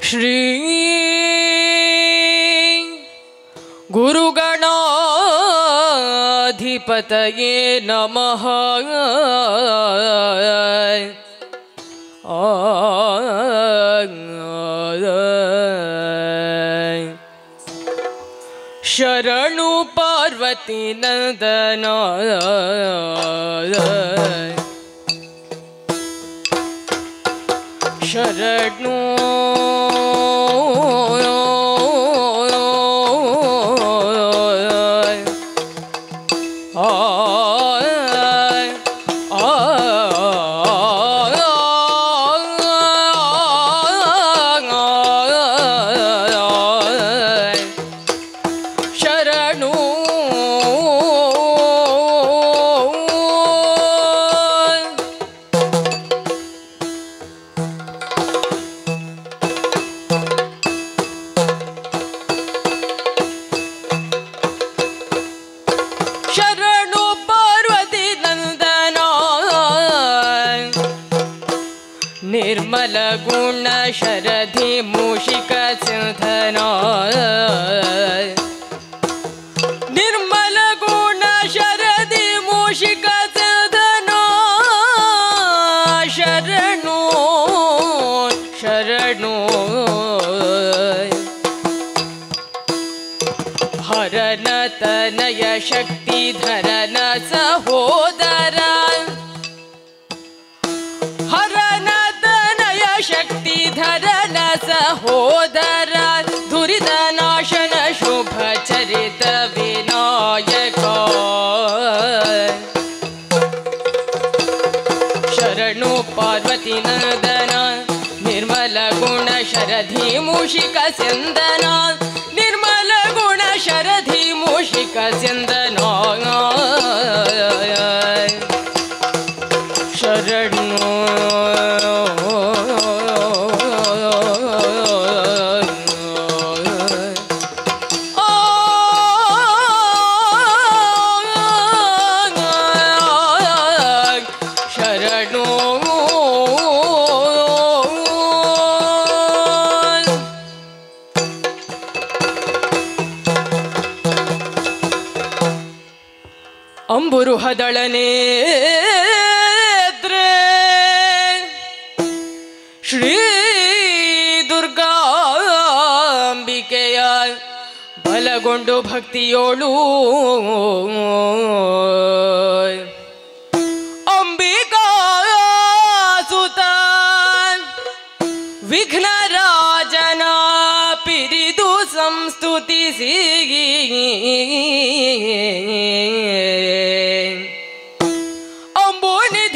ಶ್ರೀ ಗುರುಗಣಾಧಿಪತಯೇ ನಮಃ ಶರಣು ಪಾರ್ವತಿ ನಂದನ ಶರಣು ಶರಣು ಶರಣು ಪಾರ್ವತಿ ನಂದನ ನಿರ್ಮಲ ಗುಣ ಶರಧಿ ಮೂಷಿಕ ಸಿಂಧನ ನಿರ್ಮಲ ಗುಣ ಶರದಿ ಮೂಷಿಕ ಸಿಂಧನ ಶರಣು ಶರಣು ಹರನ ತನಯ ಶಕ್ತಿಧರನ ಸಹೋದರ ಹರನ ತನಯ ಶಕ್ತಿಧರನ ಸಹೋದರ ದುರಿತ ನಾಶನ ಶುಭ ಚರಿತ ವಿನಾಯಕ ಶರಣು ಪಾರ್ವತಿ ನಂದನ ನಿರ್ಮಲ ಗುಣ ಶರಧಿ ಮೂಷಿಕ ಸಿಂದನ ನಿರ್ಮಲ ಗುಣ ಶರಧಿ ಮೂಷಿಕ ಸಿಂದನ ಶರಣು ಶರಣು ಅಂಬುರುಹದಳನೇ ಶ್ರೀ ದುರ್ಗಾಂಬಿಕೆಯ ಬಲಗೊಂಡು ಭಕ್ತಿಯೋಳು ಅಂಬಿಕಾ ಸುತ ವಿಘ್ನರಾಜನ ಪಿರಿದು ಸಂಸ್ತುತಿಸಿ ಅಂಬು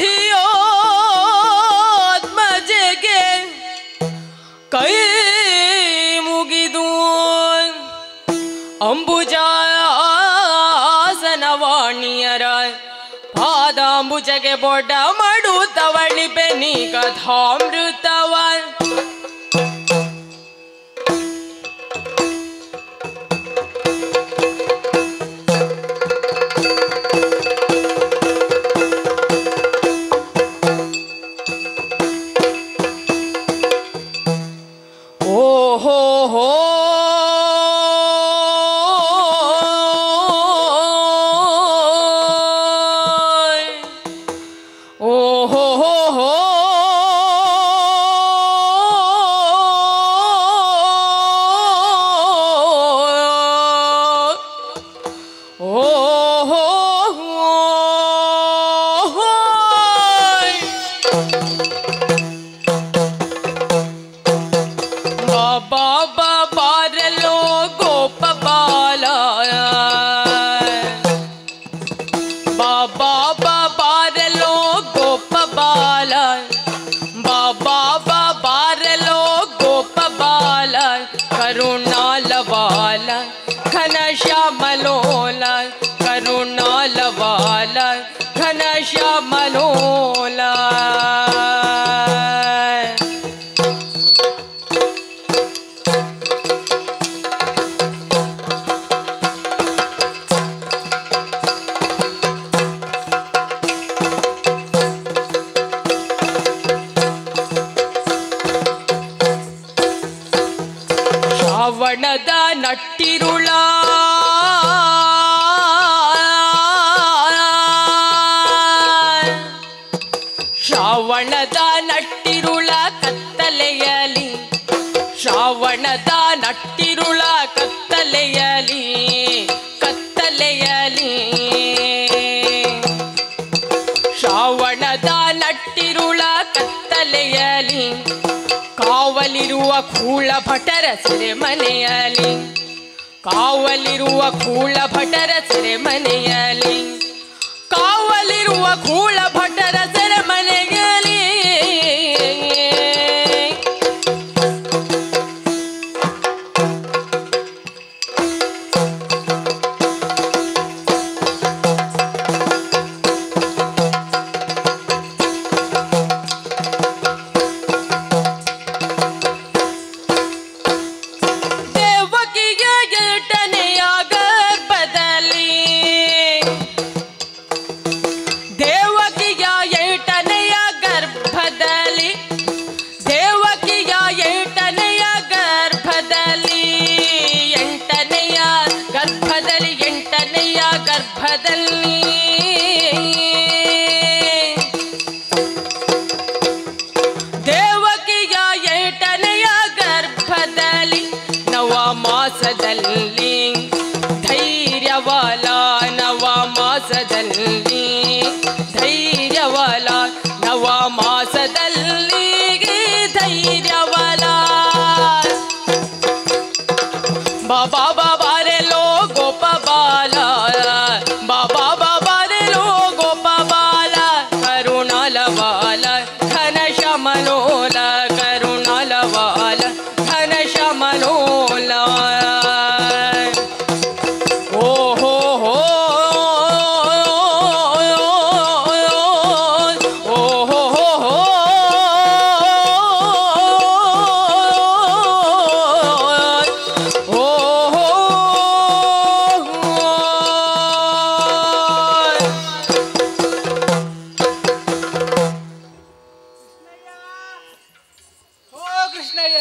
ನಿಧಿಯೋತ್ಮಜೆಗೆ ಕೈ ಮುಗಿದು ಅಂಬುಜಾಸನವಾಣಿಯರ ಪಾದಾಂಬುಜಗೆ ಬೊಡ್ಡ ಮಾಡುತ್ತವಳಿ ಬೆನಿ ಕಥಾಮೃತವ ಓಹೋ ಹೋ ಓಹೋ ಹೋ ಹೋ ಓಹೋ ಬಾಬಾ ಬಾಬಾರಲೋ ಗೋಪ ಬಾಲ ಬಾಬಾ ಬಾಬಾರಲೋ ಗೋಪ ಬಾಲ ಬಾಬಾ ಬಾಬಾರಲೋ ಗೋಪ ಬಾಲ ಕರುಣಾಲವಾಲ ಘನ ಶ್ಯಾಮಲೋಲ ಕರುಣಾಲವಾಲ ಘನ ಶ್ಯಾಮಲೋಲ ಶ್ರಾವಣದ ನಟ್ಟಿರುಳ ಶ್ರಾವಣದ ನಟ್ಟಿರುಳ ಕತ್ತಲೆಯಲಿ ಶ್ರಾವಣದ ನಟ್ಟಿರುಳ ಕತ್ತಲೆಯಲಿ ಕತ್ತಲೆಯಲಿ ಶ್ರಾವಣದ ನಟ್ಟಿರುಳ ಕತ್ತಲೆಯಲಿ ಕಾವಲಿರುವ ಕೂಳ ಭಟರ ಸೆರೆಮನೆಯಲಿ ಕಾವಲಿರುವ ಕೂಳ ಭಟರ ಸೆರೆಮನೆಯಲಿ ಕಾವಲಿರುವ ಕೂಳ ಭಟರ ಸೆರೆಮನೆಯಲಿ ದೇವಕಿಯ ಎರಡನೆಯ ಗರ್ಭದಲ್ಲಿ ದೇವಕಿಯ ಎಂಟನೆಯ ಗರ್ಭದಲ್ಲಿ ದೇವಕಿಯ ಎಂಟನೆಯ ಗರ್ಭದಲ್ಲಿ ಎಂಟನೆಯ ಗರ್ಭದಲ್ಲಿ ಎಂಟನೆಯ ಗರ್ಭದಲ್ಲಿ ದೇವಕಿಯ ಏಟನೆಯ ಗರ್ಭದಲ್ಲಿ ನವ ಮಾಸದಲ್ಲಿ ಧೈರ್ಯವಲ ನವ ಮಾಸದಲ್ಲಿ ಧೈರ್ಯವಲ ನವ ಮಾಸದಲ್ಲಿ ಧೈರ್ಯವಲ ಬಾಬಾ ಬಾಬಾರೆಲೋ ಗೋಪ ಬಾಲ ಬಾಬಾ ಬಾಬಾರೆಲೋ ಗೋಪ ಬಾಲ ಕರುಣಾಲ ಬಾಲ ಘನ ಶಮನೋಲ ಕರುಣಾಲ ಬಾಲ ಘನ ಶಮನೋಲ ಓ ಹೋ ಹೋ ಓ ಹೋ ಹೋ ಹೋ ಓ ಹೋ ಓ ಕೃಷ್ಣಯ್ಯ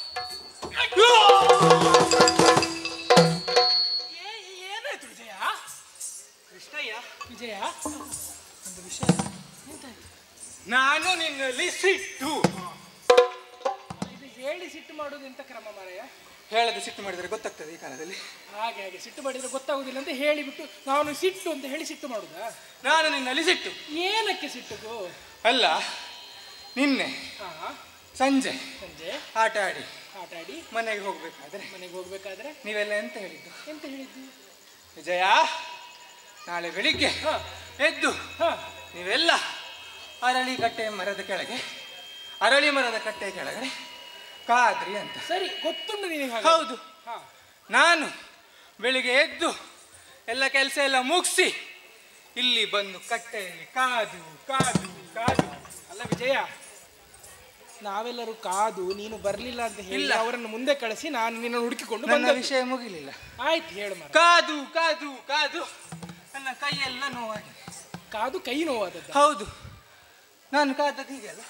ಏ- ಏನಾಯ್ತು ವಿಜಯ ಕೃಷ್ಣಯ್ಯ ವಿಜಯ ಒಂದು ವಿಷಯ ಎಂತಾಯ್ತು ನಾನು ನಿನ್ನಲ್ಲಿ ಸಿಟ್ಟು ಇದು ಹೇಳಿ ಸಿಟ್ಟು ಮಾಡೋದು ಎಂತ ಕ್ರಮ ಮಾರಾಯ ಹೇಳದೆ ಸಿಟ್ಟು ಮಾಡಿದರೆ ಗೊತ್ತಾಗ್ತದೆ ಈ ಕಾಲದಲ್ಲಿ ಹಾಗೆ ಹಾಗೆ ಸಿಟ್ಟು ಮಾಡಿದ್ರೆ ಗೊತ್ತಾಗುದಿಲ್ಲ ಅಂತ ಹೇಳಿಬಿಟ್ಟು ನಾನು ಸಿಟ್ಟು ಅಂತ ಹೇಳಿ ಸಿಟ್ಟು ಮಾಡುದಾ ನಾನು ನಿನ್ನಲ್ಲಿ ಸಿಟ್ಟು ಏನಕ್ಕೆ ಸಿಟ್ಟದು ಅಲ್ಲ ನಿನ್ನೆ ಹಾ ಸಂಜೆ ಸಂಜೆ ಆಟ ಆಡಿ ಆಟ ಆಡಿ ಮನೆಗೆ ಹೋಗ್ಬೇಕಾದ್ರೆ ಮನೆಗೆ ಹೋಗ್ಬೇಕಾದ್ರೆ ನೀವೆಲ್ಲ ಎಂತ ಹೇಳಿದ್ದು ಎಂತ ಹೇಳಿದ್ದು ವಿಜಯ ನಾಳೆ ಬೆಳಿಗ್ಗೆ ಹಾ ಎದ್ದು ಹಾ ನೀವೆಲ್ಲ ಅರಳಿ ಕಟ್ಟೆ ಮರದ ಕೆಳಗೆ ಅರಳಿ ಮರದ ಕಟ್ಟೆ ಕೆಳಗಡೆ ಕಾದ್ರಿ ಅಂತ ಸರಿ ಗೊತ್ತುಂಟು ನಿನಗೆ ಹಾಗೆ. ಹೌದು ಹಾ ನಾನು ಬೆಳಿಗ್ಗೆ ಎದ್ದು ಎಲ್ಲ ಕೆಲಸ ಎಲ್ಲ ಮುಗಿಸಿ ಇಲ್ಲಿ ಬಂದು ಕಟ್ಟೆಯಲ್ಲಿ ಕಾದು ಕಾದು ಕಾದು ಅಲ್ಲ ವಿಜಯ ನಾವೆಲ್ಲರೂ ಕಾದು ನೀನು ಬರ್ಲಿಲ್ಲ ಅಂತ ಹೇಳಿ ಇಲ್ಲ. ಅವರನ್ನು ಮುಂದೆ ಕಳಿಸಿ ನಾನು ನಿನ್ನನ್ನು ಹುಡುಕಿಕೊಂಡು ನನ್ನ ಬಂದದ್ದು. ವಿಷಯ ಮುಗಿಲಿಲ್ಲ ಆಯ್ತು ಹೇಳು ಮರ ಕಾದು ಕಾದು ಕಾದು ನನ್ನ ಕೈಯೆಲ್ಲ ನೋವಾಗಿದೆ ಕಾದು ಕೈ ನೋವಾದದ್ದು ಹೌದು ನಾನು ಕಾದದ್ದು ಹೀಗೆಲ್ಲ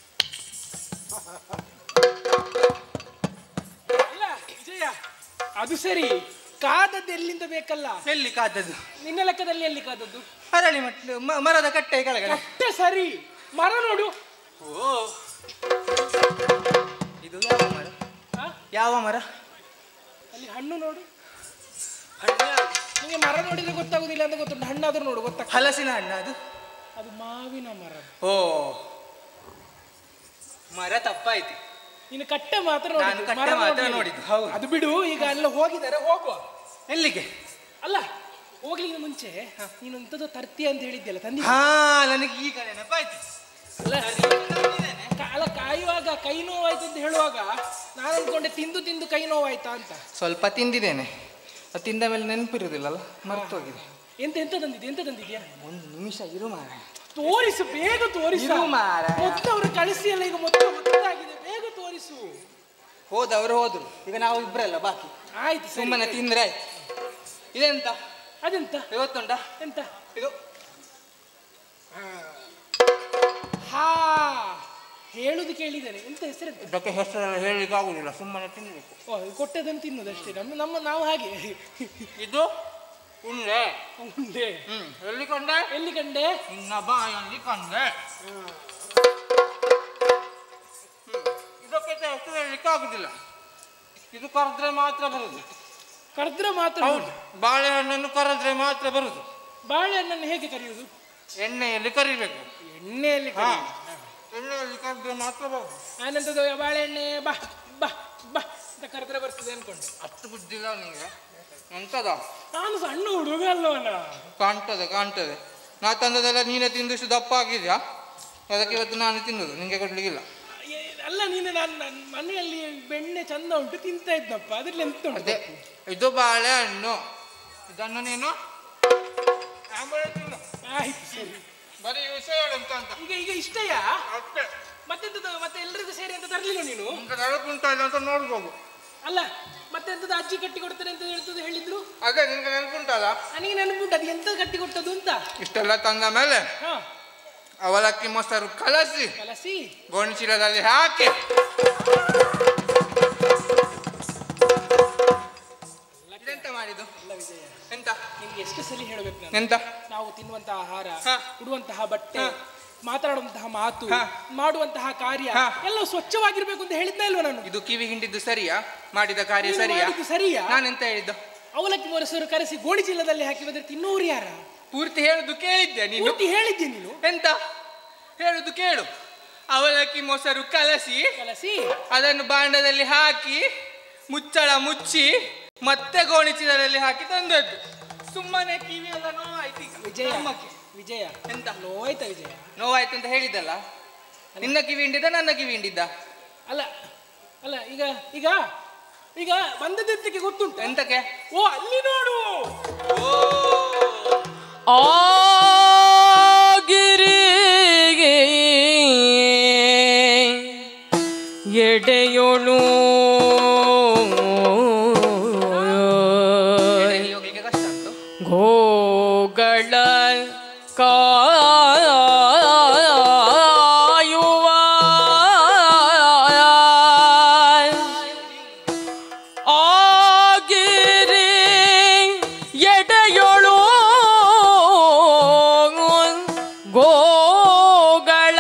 ಅಲ್ಲ ವಿಜಯ ಅದು ಸರಿ ಕಾದದ್ದು ಎಲ್ಲಿಂದ ಬೇಕಲ್ಲ ಎಲ್ಲಿ ಕಾದದ್ದು ನಿನ್ನ ಲೆಕ್ಕದಲ್ಲಿ ಎಲ್ಲಿ ಕಾದದ್ದು ಅರಳಿ ಮಟ್ಲು ಮ- ಮರದ ಕಟ್ಟೆ ಕೆಳಗಡೆ ಕಟ್ಟೆ ಸರಿ ಮರ ನೋಡು ಓ ಇದು ಯಾವ ಮರ ಆ? ಯಾವ ಮರ ಅಲ್ಲಿ ಹಣ್ಣು ನೋಡು ಹಣ್ಣು ಯಾವುದು? ನಿಮಗೆ ಮರ ನೋಡಿದ್ರೆ ಗೊತ್ತಾಗುದಿಲ್ಲ ಅಂತ ಗೊತ್ತುಂಟು ಹಣ್ಣಾದ್ರೂ ನೋಡು ಗೊತ್ತಾಗ್ತದೆ ಹಲಸಿನ ಹಣ್ಣು ಅದು ಅದು ಮಾವಿನ ಮರ ಓ ಮರ ತಪ್ಪಾಯ್ತು ನೀನು ಕಟ್ಟೆ ಮಾತ್ರ ನಾನು ನೋಡಿದ್ದು, ಕಟ್ಟೆ ಮರ ಮಾತ್ರ ನೋಡ್ಲಿಲ್ಲ. ನೋಡಿದ್ದು, ಹೌದು. ಅದು ಬಿಡು ಈಗ ಎಲ್ಲ ಹೋಗಿದ್ದಾರೆ ಹೋಗುವ ಎಲ್ಲಿಗೆ ಅಲ್ಲ ಹೋಗ್ಲಿಕ್ಕೆ ಮುಂಚೆ ನೀನು ಎಂತದೋ ತರ್ತಿ ಅಂತ ಹೇಳಿದ್ಯಲ್ಲ ತಂದಿ ಹಾ ನನಗೆ ಈಗ ನೆನಪಾಯ್ತು ಅಲ್ಲ ಕ- ಅಲ್ಲ ಕಾಯುವಾಗ ಕೈ ನೋವಾಯ್ತು ಅಂತ ಹೇಳುವಾಗ ನಾನು ಅನ್ಕೊಂಡೆ ತಿಂದು ತಿಂದು ಕೈ ನೋವಾಯ್ತಾ ಅಂತ ಸ್ವಲ್ಪ ತಿಂದಿದ್ದೇನೆ ಅದು ತಿಂದ ಮೇಲೆ ನೆನಪಿರುವುದಿಲ್ಲಲ್ಲ ಮರ್ತೋಗಿದೆ ಎಂತ ಎಂತ ತಂದಿದ್ಯಾ ಎಂತ ತಂದಿದ್ಯಾ ಒಂದು ನಿಮಿಷ ಇರು ಮಾರ ತೋರಿಸು ಬೇಗ ತೋರಿಸು ಇರು ಮಾರಾಯ. ಮೊತ್ತ ಅವರು ಕಳಿಸಿ ಅಲ್ಲ ಈಗ ಮೊತ್ತ ಗೊತ್ತಾಗಿದೆ ಬೇಗ ತೋರಿಸು ಹೋದವರು ಹೋದ್ರು ಈಗ ನಾವು ಇಬ್ಬರಲ್ಲ ಬಾಕಿ ಆಯ್ತು ಸರಿ. ಸುಮ್ಮನೆ ತಿಂದ್ರೆ ಆಯ್ತು ಇದೆಂತ ಅದೆಂತ ಇವತ್ತುಂಟ ಎಂತ ಇದು ಹಾ ಹೇಳುದು ಕೇಳಿದ್ದೇನೆ ಎಂತ ಹೆಸರು ಇದಕ್ಕೆ ಹೆಸರೆಲ್ಲ ಹೇಳಲಿಕ್ಕೆ ಆಗುದಿಲ್ಲ ಸುಮ್ಮನೆ ತಿನ್ನಬೇಕು ಓ ಕೊಟ್ಟದನ್ನು ತಿನ್ನುದಷ್ಟೇ ನಮ್ಮ ನಮ್ಮ ನಾವು ಹಾಗೆ ಇದು ಉಂಡೆ ಉಂಡೆ ಹ್ಮ್ ಎಲ್ಲಿ ಕಂಡೆ ಎಲ್ಲಿ ಕಂಡೆ ನಿನ್ನ ಬಾಯಲ್ಲಿ ಕಂಡೆ ಹ್ಮ್. ಇದಕ್ಕೆ ಹೆಸರು ಹೇಳಲಿಕ್ಕೆ ಆಗುದಿಲ್ಲ ಇದು ಕರೆದ್ರೆ ಮಾತ್ರ ಬರುದು ಕರೆದ್ರೆ ಮಾತ್ರ ಹೌದು ಬಾಳೆಹಣ್ಣನ್ನು ಕರೆದ್ರೆ ಮಾತ್ರ ಬರುದು ಬಾಳೆಹಣ್ಣನ್ನು ಹೇಗೆ ಕರೆಯುವುದು ಎಣ್ಣೆಯಲ್ಲಿ ಕರಿಬೇಕು ಎಣ್ಣೆಯಲ್ಲಿ ಹಾ ಕರೆಯುವುದು. ಎಣ್ಣೆಯಲ್ಲಿ ಕರೆದ್ರೆ ಮಾತ್ರ ಬರುದು ಆನಂತದ ಬಾಳೆಹಣ್ಣೆ ಬಾ ಬಾ ಬಾ ಅಂತ ಕರೆದ್ರೆ ಬರ್ತದೆ ಅನ್ಕೊಂಡೆ ಅಷ್ಟು ಬುದ್ಧಿ ಇಲ್ಲ ನಿಂಗೆ ಎಂತದ ನಾನು ಸಣ್ಣ ಹುಡುಗ ಅಲ್ಲವನ ಕಾಣ್ತದೆ ಕಾಣ್ತದೆ ನಾ ತಂದದೆಲ್ಲ ನೀನೇ ತಿಂದಷ್ಟು ದಪ್ಪ ಆಗಿದ್ಯಾ ಅದಕ್ಕೆ ಇವತ್ತು ನಾನು ತಿನ್ನೋದು ನಿಂಗೆ ಕೊಡ್ಲಿಕ್ಕಿಲ್ಲ ಏ, ಅಲ್ಲ ನೀನು ನಾನು ನನ್ನ ಮನೆಯಲ್ಲಿ ಬೆಣ್ಣೆ ಚಂದ ಉಂಟು ತಿಂತಾ ಇದ್ನಪ್ಪ ಅದ್ರಲ್ಲಿ ಎಂತ ಉಂಟು ಅದೇ ಇದು ಬಾಳೆಹಣ್ಣು ಇದನ್ನು ನೀನು ಆಮೇಲೆ ತಿನ್ನು ಆಯ್ತು ಸರಿ ಬರೀ ವಿಷಯ ಹೇಳು ಎಂತ ಅಂತ ಈಗ ಈಗ ಇಷ್ಟಯಾ ಅಷ್ಟೇ ಮತ್ತೆಂತದ ಮತ್ತೆ ಎಲ್ರಿಗೂ ಸೇರಿ ಅಂತ ತರ್ಲಿಲ್ಲ ನೀನು ನಿಮ್ಗೆ ನೆನಪುಂಟ ಇಲ್ಲ ಅಂತ ನೋಡ್ಬೋದು ಅಲ್ಲ ಮತ್ತೆಂತದ ಅಜ್ಜಿ ಕಟ್ಟಿ ಕೊಡ್ತಾರೆ ಅಂತ ಹೇಳ್ತದೆ ಹೇಳಿದ್ರು ಅದೇ ನಿಮ್ಗೆ ನೆನಪುಂಟಲ್ಲ ನನಗೆ ನೆನಪುಂಟು ಅದು ಎಂತ ಕಟ್ಟಿ ಕೊಟ್ಟದು ಅಂತ ಇಷ್ಟೆಲ್ಲ ತಂದ ಮೇಲೆ ಹಾ ಅವಲಕ್ಕಿ ಮೊಸರು ಕಲಸಿ ಕಲಸಿ ಗೋಣಿಚೀಲದಲ್ಲಿ ಹಾಕಿ ಇದೆಂತ ಮಾಡಿದ್ದು ಅಲ್ಲ ವಿಜಯ ಎಂತ ನಿಮ್ಗೆ ಎಷ್ಟು ಸಲ ಹೇಳಬೇಕು ನಾನು ಎಂತ ನಾವು ತಿನ್ನುವಂತಹ ಆಹಾರ ಹಾ. ಉಡುವಂತಹ ಬಟ್ಟೆ ಹಾ. ಮಾತಾಡುವಂತಹ ಮಾತು ಹಾ. ಮಾಡುವಂತಹ ಕಾರ್ಯ ಹಾ. ಎಲ್ಲ ಸ್ವಚ್ಛವಾಗಿರ್ಬೇಕು ಅಂತ ಹೇಳಿದ್ನ ಇಲ್ವಾ ನಾನು ಇದು ಕಿವಿ ಹಿಂಡಿದ್ದು ಸರಿಯಾ ಮಾಡಿದ ಕಾರ್ಯ ನೀನು ಸರಿಯಾ ಮಾಡಿದ್ದು ಸರಿಯಾ ನಾನೆಂತ ಹೇಳಿದ್ದು ಅವಲಕ್ಕಿ ಮೊರಸರು ಕರೆಸಿ ಗೋಣಿ ಚೀಲದಲ್ಲಿ ಹಾಕಿ ಬಂದ್ರೆ ತಿನ್ನೋರು ಯಾರ ಪೂರ್ತಿ ಹೇಳುದು ಕೇಳಿದ್ದೆ ನೀನು ಪೂರ್ತಿ ಹೇಳಿದ್ದೆ ನೀನು ಎಂತ ಹೇಳುದು ಕೇಳು ಅವಲಕ್ಕಿ ಮೊಸರು ಕಲಸಿ ಕಲಸಿ ಅದನ್ನು ಬಾಂಡದಲ್ಲಿ ಹಾಕಿ ಮುಚ್ಚಳ ಮುಚ್ಚಿ ಮತ್ತೆ ಗೋಣಿಚೀಲದಲ್ಲಿ ಹಾಕಿ ತಂದದ್ದು ಸುಮ್ಮನೆ ಕಿವಿ ಎಲ್ಲ ನೋವಾಯ್ತು ಈಗ. ವಿಜಯ ನಮ್ಮಕ್ಕೆ. ವಿಜಯ ಎಂತ ನೋಯ್ತಾ ವಿಜಯ ನೋವಾಯ್ತು ಅಂತ ಹೇಳಿದ್ದಲ್ಲ ನಿನ್ನ ಕಿವಿ ಹಿಂಡಿದ್ದ ನನ್ನ ಕಿವಿ ಹಿಂಡಿದ್ದ ಅಲ್ಲ ಅಲ್ಲ ಈಗ ಈಗ ಈಗ ಬಂದದ್ದಕ್ಕೆ ಗೊತ್ತುಂಟ ಎಂತಕ್ಕೆ ಓ ಅಲ್ಲಿ ನೋಡು ಆಗಿರಿಗೆ ಎಡೆಯೋಳು ಹೋಗ್ಲಿಕ್ಕೆ ಕಷ್ಟ ಉಂಟು ಗೋಗಳ ಕಾಯುವ ಆಗಿರಿ ಎಡೆಯೊಳು ಗೋಗಳ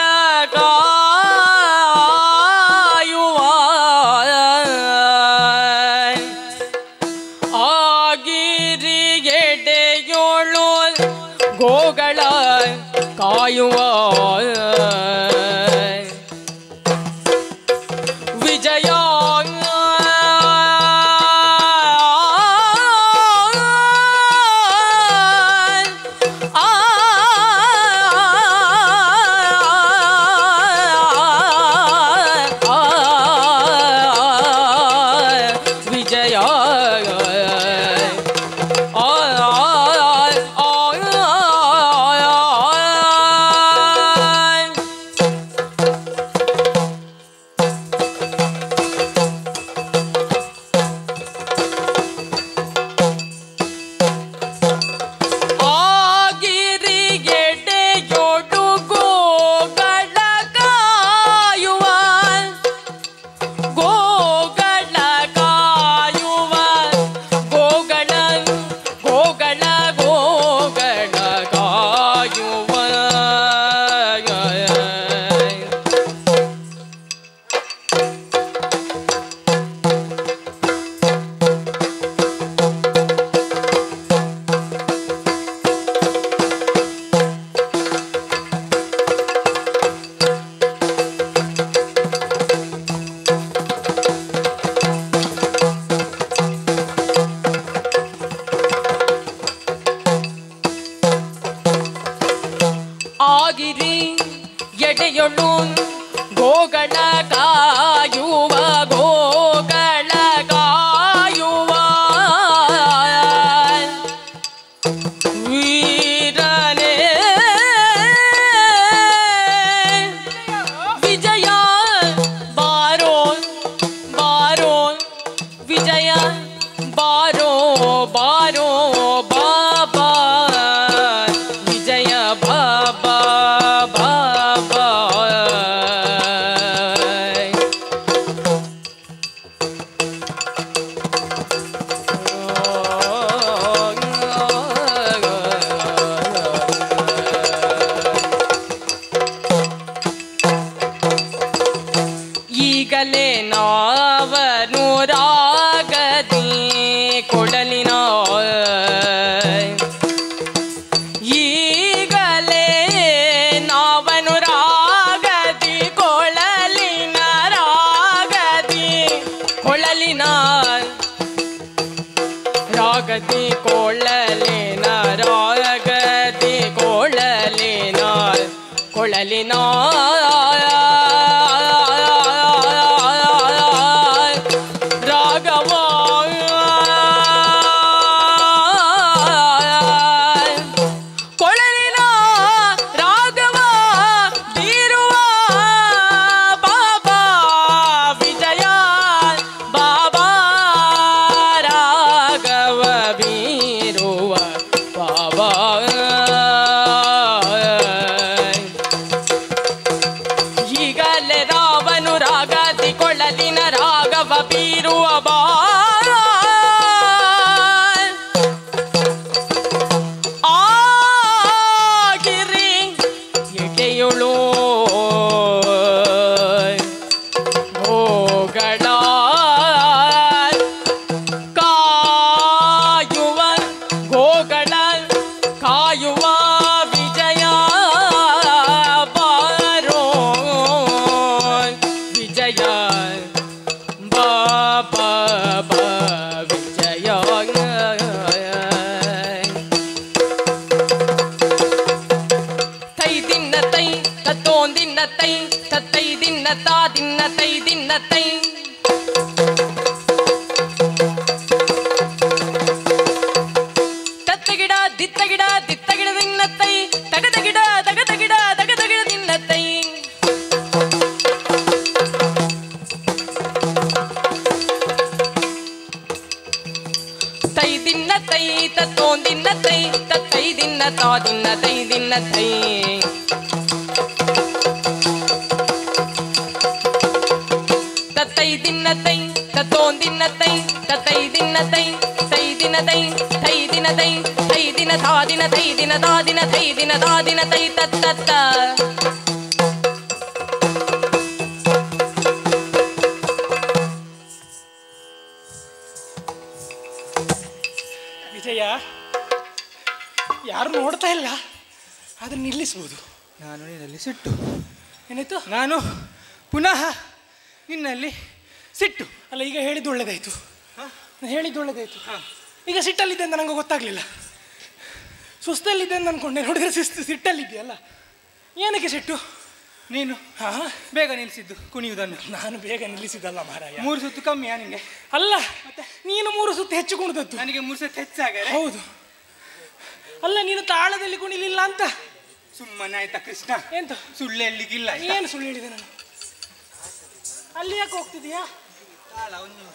ಕಾಯುವ ಆಗಿರಿ ಎಡೆಯೋಳು ಗೋಗಳ ಕಾಯುವ ವಿಜಯ ಆ ವಿಜಯ ಆಗಿರಿಗೆಡೆಯೊಡು ಗೋಗಳ ಕಾಯುವ ಗೋಗಳ ಕಾಯುವ ಗೋಗಳ ಗೋಗಳ ಗೋಗಳ ಕಾಯುವ ಆಗಿರಿ ಎಡೆಯೊಳು ಗೋಗಳ ಕಾಯುವ ಗೋಗಳ ಕಾಯುವ ವೀರನೇ ವಿಜಯ ಬಾರೋ ಬಾರೋ ವಿಜಯ ಬಾರೋ ಬಾರೋ ಬಾಬಾ ವಿಜಯ ಬಾಬಾ ಬಾಬಾ ನಾವನು ರಾಗದಿ ಕೊಡಲಿನ ಈಗಲೇ ನಾವನು ರಾಗದಿ ಕೊಳಲಿನ ರಾಗದಿ ಕೊಳಲಿನ ರಾಗದಿ ಕೊಳಲಿನ ರಾಗದಿ ಕೊಳಲಿನ ಕೊಳಲಿನ ರಾಗವ ಕೊಳಲಿನ ರಾಗವ ಬೀರುವ ಬಾಬಾ ವಿಜಯ ಬಾಬಾ ರಾಗವ ಬೀರುವ ಬಾಬಾ ಈಗಲೇ ರಾವನು ರಾಗದಿ ಕೊಳ್ಳಲಿನ ರಾಗವ ಬೀರುವ ಬಾ ಆಗಿರಿ ಎಡೆಯುಳು ಹೋಗಳ ಕಾಯುವ ಗೋಗಳ ಕಾಯುವ ವಿಜಯ ಬಾರೋ ವಿಜಯ ಬಾಬಾ ವಿಜಯ ತೈ ದಿನ್ನ ತೈ ತತ್ತೋನ್ ದಿನ್ನ ತೈ ತತ್ತೈ ದಿನ್ನ ತಾ ದಿನ್ನ ತೈ ದಿನ್ನ ತೈ ತತ್ತಗಿಡ ದಿತ್ತಗಿಡ ದಿತ್ತಗಿಡ ದಿನ್ನ ತೈ ತಗದ ಗಿಡ ತಗದ ಗಿಡ ತಗದ ಗಿಡ ದಿನ್ನ ತೈ ತೈ ದಿನ್ನ ತೈ ತತ್ತೋನ್ ದಿನ್ನ ತೈ ತತ್ತೈ ದಿನ್ನ ತಾ ದಿನ್ನ ತೈ ದಿನ್ನ ತೈ ತತ್ತೈ ದಿನ್ನ ತೈ ತತ್ತೋನ್ ದಿನ್ನ ತೈ ತತ್ತೈ ದಿನ್ನ ತೈ ತೈ ದಿನ ತೈ ತೈ ದಿನ ತೈ ತೈ ದಿನ ತಾ ದಿನ ತೈ ದಿನ ತಾ ದಿನ ತೈ ದಿನ ತಾ ದಿನ ತೈ ತತ್ತ ವಿಜಯ ಯಾರು ನೋಡ್ತಾ ಇಲ್ಲ ಅದನ್ನ ನಿಲ್ಲಿಸ್ಬೋದು ನಾನು ನಿನ್ನಲ್ಲಿ ಸಿಟ್ಟು ಏನಾಯ್ತು ನಾನು ಪುನಃ ನಿನ್ನಲ್ಲಿ ಸಿಟ್ಟು ಅಲ್ಲ ಈಗ ಹೇಳಿದ್ದು ಒಳ್ಳೇದಾಯ್ತು ನಾನು ಹೇಳಿದ್ದು ಒಳ್ಳೇದಾಯ್ತು ಈಗ ಸಿಟ್ಟಲ್ಲಿದ್ದೆ ಅಂತ ನನಗೆ ಗೊತ್ತಾಗ್ಲಿಲ್ಲ ಸುಸ್ತಲ್ಲಿದ್ದೆ ಅಂತ ಅನ್ಕೊಂಡೆ ನೋಡಿದ್ರೆ ಶಿಸ್ತು ಸಿಟ್ಟಲ್ಲಿದೆಯಲ್ಲ ಏನಕ್ಕೆ ಸಿಟ್ಟು ನೀನು ಹಾ ಬೇಗ ನಿಲ್ಲಿಸಿದ್ದು ಕುಣಿಯುವುದನ್ನು ನಾನು ಬೇಗ ನಿಲ್ಲಿಸಿದಲ್ಲ ಮಹಾರಾಯ ಮೂರು ಸುತ್ತು ಕಮ್ಮಿಯಾ ನಿಂಗೆ ಅಲ್ಲ ನೀನು ಮೂರು ಸುತ್ತು ಹೆಚ್ಚು ಕುಣಿದದ್ದು ನನಗೆ ಮೂರು ಸತ್ತು ಹೆಚ್ಚಾಗರೆ ಹೌದು ಅಲ್ಲ ನೀನು ತಾಳದಲ್ಲಿ ಕುಣಿಲಿಲ್ಲ ಅಂತ ಸುಮ್ಮನೆ ಆಯ್ತಾ ಕೃಷ್ಣ ಎಂತ ಸುಳ್ಳು ಹೇಳಲಿಕ್ಕಿಲ್ಲ ಆಯ್ತಾ? ಏನು ಸುಳ್ಳು ಹೇಳಿದೆ ನಾನು ಅಲ್ಲಿ ಯಾಕೆ ಹೋಗ್ತಿದೀಯಾ ತಾಳ ಒಂದು ನಿಮಿಷ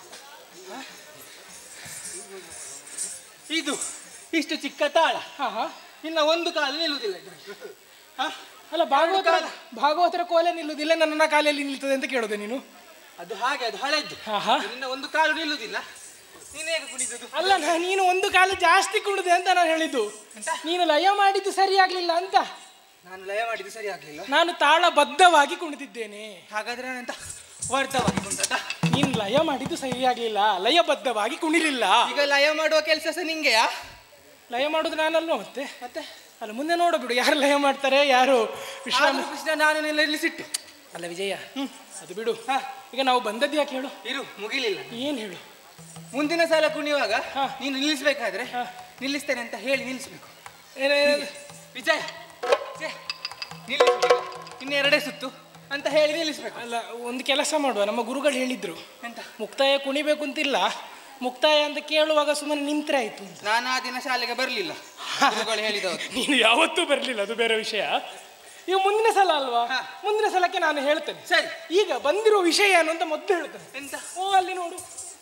ಇದು ಇಷ್ಟು ಚಿಕ್ಕ ತಾಳ ಹಾ ಹಾ ಇನ್ನ ಒಂದು ಕಾಲು ನಿಲ್ಲುವುದಿಲ್ಲ ಇದು. ಹ? ಅಲ್ಲ ಭಾಗವತರ ಭಾಗವತರ ಕೋಲೆ ನಿಲ್ಲುವುದಿಲ್ಲ ನನ್ನ ಕಾಲಲ್ಲಿ ನಿಲ್ತದೆ ಅಂತ ಕೇಳೋದೆ ನೀನು ಅದು ಹಾಗೆ ಅದು ಹಳೆದ್ದು ಹಾ ಹಾ ಇನ್ನ ಒಂದು ಕಾಲು ನಿಲ್ಲುವುದಿಲ್ಲ ನೀನು ಹೇಗೆ ಕುಣಿದದು ಅಲ್ಲ ನಾ- ನೀನು ಒಂದು ಕಾಲ ಜಾಸ್ತಿ ಕುಣಿದೆ ಅಂತ ನಾನು ಹೇಳಿದ್ದು ನೀನು ಲಯ ಮಾಡಿದ್ದು ಸರಿ ಆಗ್ಲಿಲ್ಲ ಅಂತ ನಾನು ಲಯ ಮಾಡಿದ್ದು ಸರಿ ಆಗ್ಲಿಲ್ಲ ನಾನು ತಾಳಬದ್ಧವಾಗಿ ಕುಣಿದಿದ್ದೇನೆ ಹಾಗಾದ್ರೆ ನಾನೆಂತ ವರ್ಧವಾಗಿ ಕುಂತದ ನೀನು ಲಯ ಮಾಡಿದ್ದು ಸರಿ ಆಗ್ಲಿಲ್ಲ ಲಯಬದ್ಧವಾಗಿ ಕುಣಿಲಿಲ್ಲ ಈಗ ಲಯ ಮಾಡುವ ಕೆಲಸ ಸಹ ನಿಂಗೆಯಾ ಲಯ ಮಾಡೋದು ನಾನಲ್ವ ಮತ್ತೆ ಮತ್ತೆ ಅಲ್ಲ ಮುಂದೆ ನೋಡಬಿಡು ಯಾರು ಲಯ ಮಾಡ್ತಾರೆ ಯಾರು ವಿಶ್ರಾಮ ಆದ್ರೂ ಕೃಷ್ಣ ನಾನು ನಿನ್ನಲ್ಲಿ ಸಿಟ್ಟು ಅಲ್ಲ ವಿಜಯ ಅದು ಬಿಡು ಈಗ ನಾವು ಬಂದದ್ದು ಯಾಕೆ ಹೇಳು ಇರು ಮುಗಿಲಿಲ್ಲ ಏನ್ ಹೇಳು ಮುಂದಿನ ಸಲ ಕುಣಿಯುವಾಗ ಹಾ. ನೀನು ನಿಲ್ಲಿಸ್ಬೇಕಾದ್ರೆ ಹಾ. ನಿಲ್ಲಿಸ್ತೇನೆ ಅಂತ ಹೇಳಿ ನಿಲ್ಲಿಸ್ಬೇಕು ಏನೇ- ವಿಜಯ್ ಛೇ, ನಿಲ್ಲಿಸು ಈಗ. ಇನ್ನು ಎರಡೇ ಸುತ್ತು ಅಂತ ಹೇಳಿ ನಿಲ್ಲಿಸ್ಬೇಕು ಅಲ್ಲ ಒಂದು ಕೆಲಸ ಮಾಡುವ ನಮ್ಮ ಗುರುಗಳು ಹೇಳಿದ್ರು ಎಂತ ಮುಕ್ತಾಯ ಕುಣಿಬೇಕು ಅಂತಿಲ್ಲ ಮುಕ್ತಾಯ ಅಂತ ಕೇಳುವಾಗ ಸುಮ್ಮನೆ ನಿಂತ್ರೆ ಆಯ್ತು ಅಂತ. ನಾನು ಆ ದಿನ ಶಾಲೆಗೆ ಬರಲಿಲ್ಲ ಗುರುಗಳು ಹೇಳಿದವರು ನೀನು ಯಾವತ್ತೂ ಬರಲಿಲ್ಲ ಅದು ಬೇರೆ ವಿಷಯ ಈಗ ಮುಂದಿನ ಸಲ ಅಲ್ವಾ ಹಾ. ಮುಂದಿನ ಸಲಕ್ಕೆ ನಾನು ಹೇಳ್ತೇನೆ ಸರಿ ಈಗ ಬಂದಿರೋ ವಿಷಯ ಏನು ಅಂತ ಮೊದಲು ಹೇಳ್ತೇನೆ ಎಂತ ಓ ಅಲ್ಲಿ ನೋಡು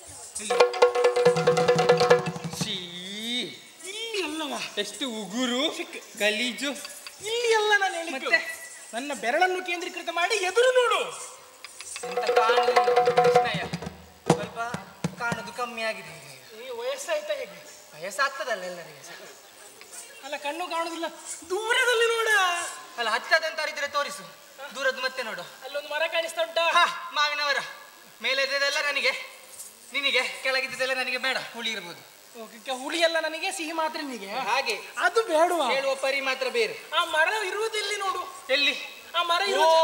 ಛೀ, ಇಲ್ಲಿ ಅಲ್ಲವಾ ಎಷ್ಟು ಉಗುರು ಗಲೀಜು ಇಲ್ಲಿ ಅಲ್ಲ ನಾನು ಹೇಳಿದ್ದು ಮತ್ತೆ? ನನ್ನ ಬೆರಳನ್ನು ಕೇಂದ್ರೀಕೃತ ಮಾಡಿ ಎದುರು ನೋಡು ಎಂತ ಕಾಣಲಿಲ್ಲ ಕೃಷ್ಣಯ್ಯ ಸ್ವಲ್ಪ ಕಾಣೋದು ಕಮ್ಮಿ ಆಗಿದೆ ಈಗ. ಈ ವಯಸ್ಸಾಯ್ತಾ ಹೇಗೆ ವಯಸ್ಸಾಗ್ತದಲ್ಲ ಎಲ್ಲರಿಗೆ ಸಹ. ಅಲ್ಲ ಕಣ್ಣು ಕಾಣುದಿಲ್ಲ ದೂರದಲ್ಲಿ ನೋಡ ಅಲ್ಲ ಹತ್ತದಂತ ಇದ್ರೆ ತೋರಿಸು ದೂರದ್ದು ಮತ್ತೆ ನೋಡು ಅಲ್ಲೊಂದು ಮರ ಕಾಣಿಸ್ತಾ ಉಂಟಾ ಹಾ ಮಾವಿನ ಮರ ಮೇಲೆದ್ದೆಲ್ಲ ನನಗೆ ನಿನಗೆ ಕೆಳಗಿದ್ದೆಲ್ಲ ನನಗೆ ಬೇಡ ಹುಳಿ ಇರ್ಬೋದು ಓಕೆ, ಹುಳಿ ಎಲ್ಲ ನನಗೆ ಸಿಹಿ ಮಾತ್ರ ನಿನಗೆ ಹಾಗೆ ಅದು ಬೇಡವಾ ಹೇಳುವ ಪರಿ ಮಾತ್ರ ಬೇರೆ ಆ ಮರ ಇರುವುದಿಲ್ಲಿ ನೋಡು ಎಲ್ಲಿ ಆ ಮರ ಓ ಇರುವುದು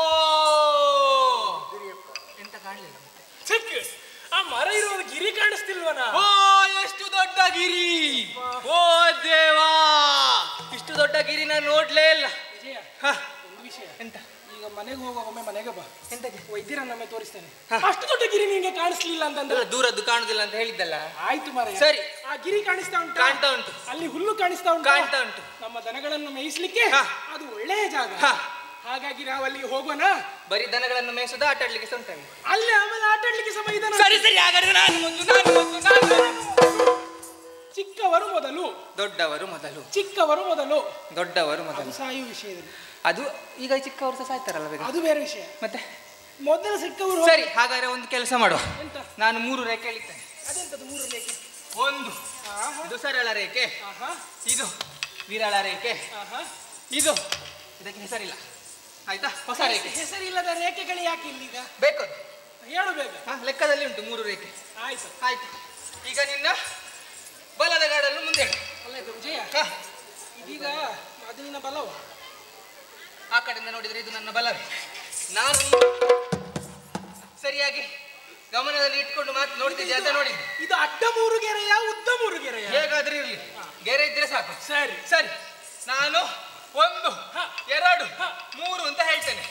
ಎಂತ ಕಾಣಲಿಲ್ಲ ಮತ್ತೆ ಚಿಕ್ಕ ಆ ಮರ ಇರುವುದು ಗಿರಿ ಕಾಣಿಸ್ತಿಲ್ವನ ಓ ಎಷ್ಟು ದೊಡ್ಡ ಗಿರಿ ಓ ದೇವಾ ಇಷ್ಟು ದೊಡ್ಡ ಗಿರಿ ನಾನು ನೋಡ್ಲೇ ಇಲ್ಲ ವಿಜಯ ಹ, ಒಂದು ವಿಷಯ ಎಂತ ಈಗ ಮನೆಗೆ ಹೋಗುವಾಗ ಒಮ್ಮೆ ಮನೆಗೆ ಬಾ ಎಂತಕ್ಕೆ ವೈದ್ಯರನ್ನೊಮ್ಮೆ ತೋರಿಸ್ತೇನೆ ಹ. ಅಷ್ಟು ದೊಡ್ಡ ಗಿರಿ ನಿಂಗೆ ಕಾಣಿಸ್ಲಿಲ್ಲ ಅಂತಂದ್ರೆ ಅಲ್ಲ, ದೂರದ್ದು ಕಾಣುದಿಲ್ಲ ಅಂತ ಹೇಳಿದ್ದಲ್ಲ ಆಯ್ತು ಮರ ಸರಿ. ಆ ಗಿರಿ ಕಾಣಿಸ್ತಾ ಉಂಟು ಕಾಣ್ತಾ ಉಂಟು ಅಲ್ಲಿ ಹುಲ್ಲು ಕಾಣಿಸ್ತಾ ಉಂಟು ಕಾಣ್ತಾ ಉಂಟು ನಮ್ಮ ದನಗಳನ್ನು ಮೇಯಿಸ್ಲಿಕ್ಕೆ ಹ. ಅದು ಒಳ್ಳೆಯ ಜಾಗ ಹ. ಹಾಗಾಗಿ ನಾವು ಅಲ್ಲಿಗೆ ಹೋಗೋಣ ಬರೀ ದನಗಳನ್ನು ಮೇಯಿಸೋದು ಆಟ ಆಡ್ಲಿಕ್ಕೆ ಸಹ ಉಂಟಲ್ಲಿ ಅಲ್ಲಿ ಆಮೇಲೆ ಆಟ ಆಡ್ಲಿಕ್ಕೆ ಸಹ ಮೈದಾನ ಸರಿ ಸರಿ ಹಾಗಾದ್ರೆ ನಾನು ಒಂದು ನಾನು ಒಂದು ನಾನು ಒಂದು. ಚಿಕ್ಕವರು ಮೊದಲು ದೊಡ್ಡವರು ಮೊದಲು ಚಿಕ್ಕವರು ಮೊದಲು ದೊಡ್ಡವರು ಅದು ಮೊದಲು ಸಾಯುವ ವಿಷಯದಲ್ಲಿ ಅದು ಈಗ ಚಿಕ್ಕವರು ಸಹ ಸಾಯ್ತಾರಲ್ಲ ಬೇಗ ಅದು ಬೇರೆ ವಿಷಯ ಮತ್ತೆ ಮೊದಲು ಸಿಕ್ಕವರು ಹೋಗಿ- ಸರಿ ಹಾಗಾದ್ರೆ ಒಂದು ಕೆಲಸ ಮಾಡುವ ಎಂತ ನಾನು ಮೂರು ರೇಖೆ ಎಳಿತೇನೆ ಅದೆಂತದ್ದು ಮೂರು ರೇಖೆ ಒಂದು ಆಹಾ, ಇದು ಸರಳ ರೇಖೆ ಆಹಾ, ಇದು ವಿರಳ ರೇಖೆ ಆಹಾ. ಇದು ಇದಕ್ಕೆ ಹೆಸರಿಲ್ಲ ಆಯ್ತಾ ಹೊಸ ರೇಖೆ ಹೆಸರಿಲ್ಲದ ರೇಖೆಗಳು ಯಾಕೆ ಇಲ್ಲೀಗ ಬೇಕು ಅದು. ಹೇಳು ಬೇಗ ಹಾ, ಲೆಕ್ಕದಲ್ಲಿ ಉಂಟು ಮೂರು ರೇಖೆ ಆಯ್ತು ಆಯ್ತು ಈಗ ನಿನ್ನ ಬಲದ ಗಾಡನ್ನು ಮುಂದೆ ಇಡು. ಅಲ್ಲ ಇದು ವಿಜಯ ಹಾ, ಇದೀಗ ಅದು ನಿನ್ನ ಬಲವ ಆ ಕಡೆಯಿಂದ ನೋಡಿದ್ರೆ ಇದು ನನ್ನ ಬಲವೇ ನಾನು ಸರಿಯಾಗಿ ಗಮನದಲ್ಲಿ ಇಟ್ಕೊಂಡು ಮಾತು ನೋಡ್ತಿದ್ದೆ ಅಂತ ನೋಡಿದ್ದೆ ಇದು ಅಡ್ಡ ಮೂರು ಗೆರೆಯ ಉದ್ದ ಮೂರು ಗೆರೆಯ ಹೇಗಾದ್ರೂ ಇರ್ಲಿ ಗೆರೆ ಇದ್ರೆ ಸಾಕು ಸರಿ ಸರಿ ನಾನು ಒಂದು ಎರಡು ಮೂರು ಅಂತ ಹೇಳ್ತೇನೆ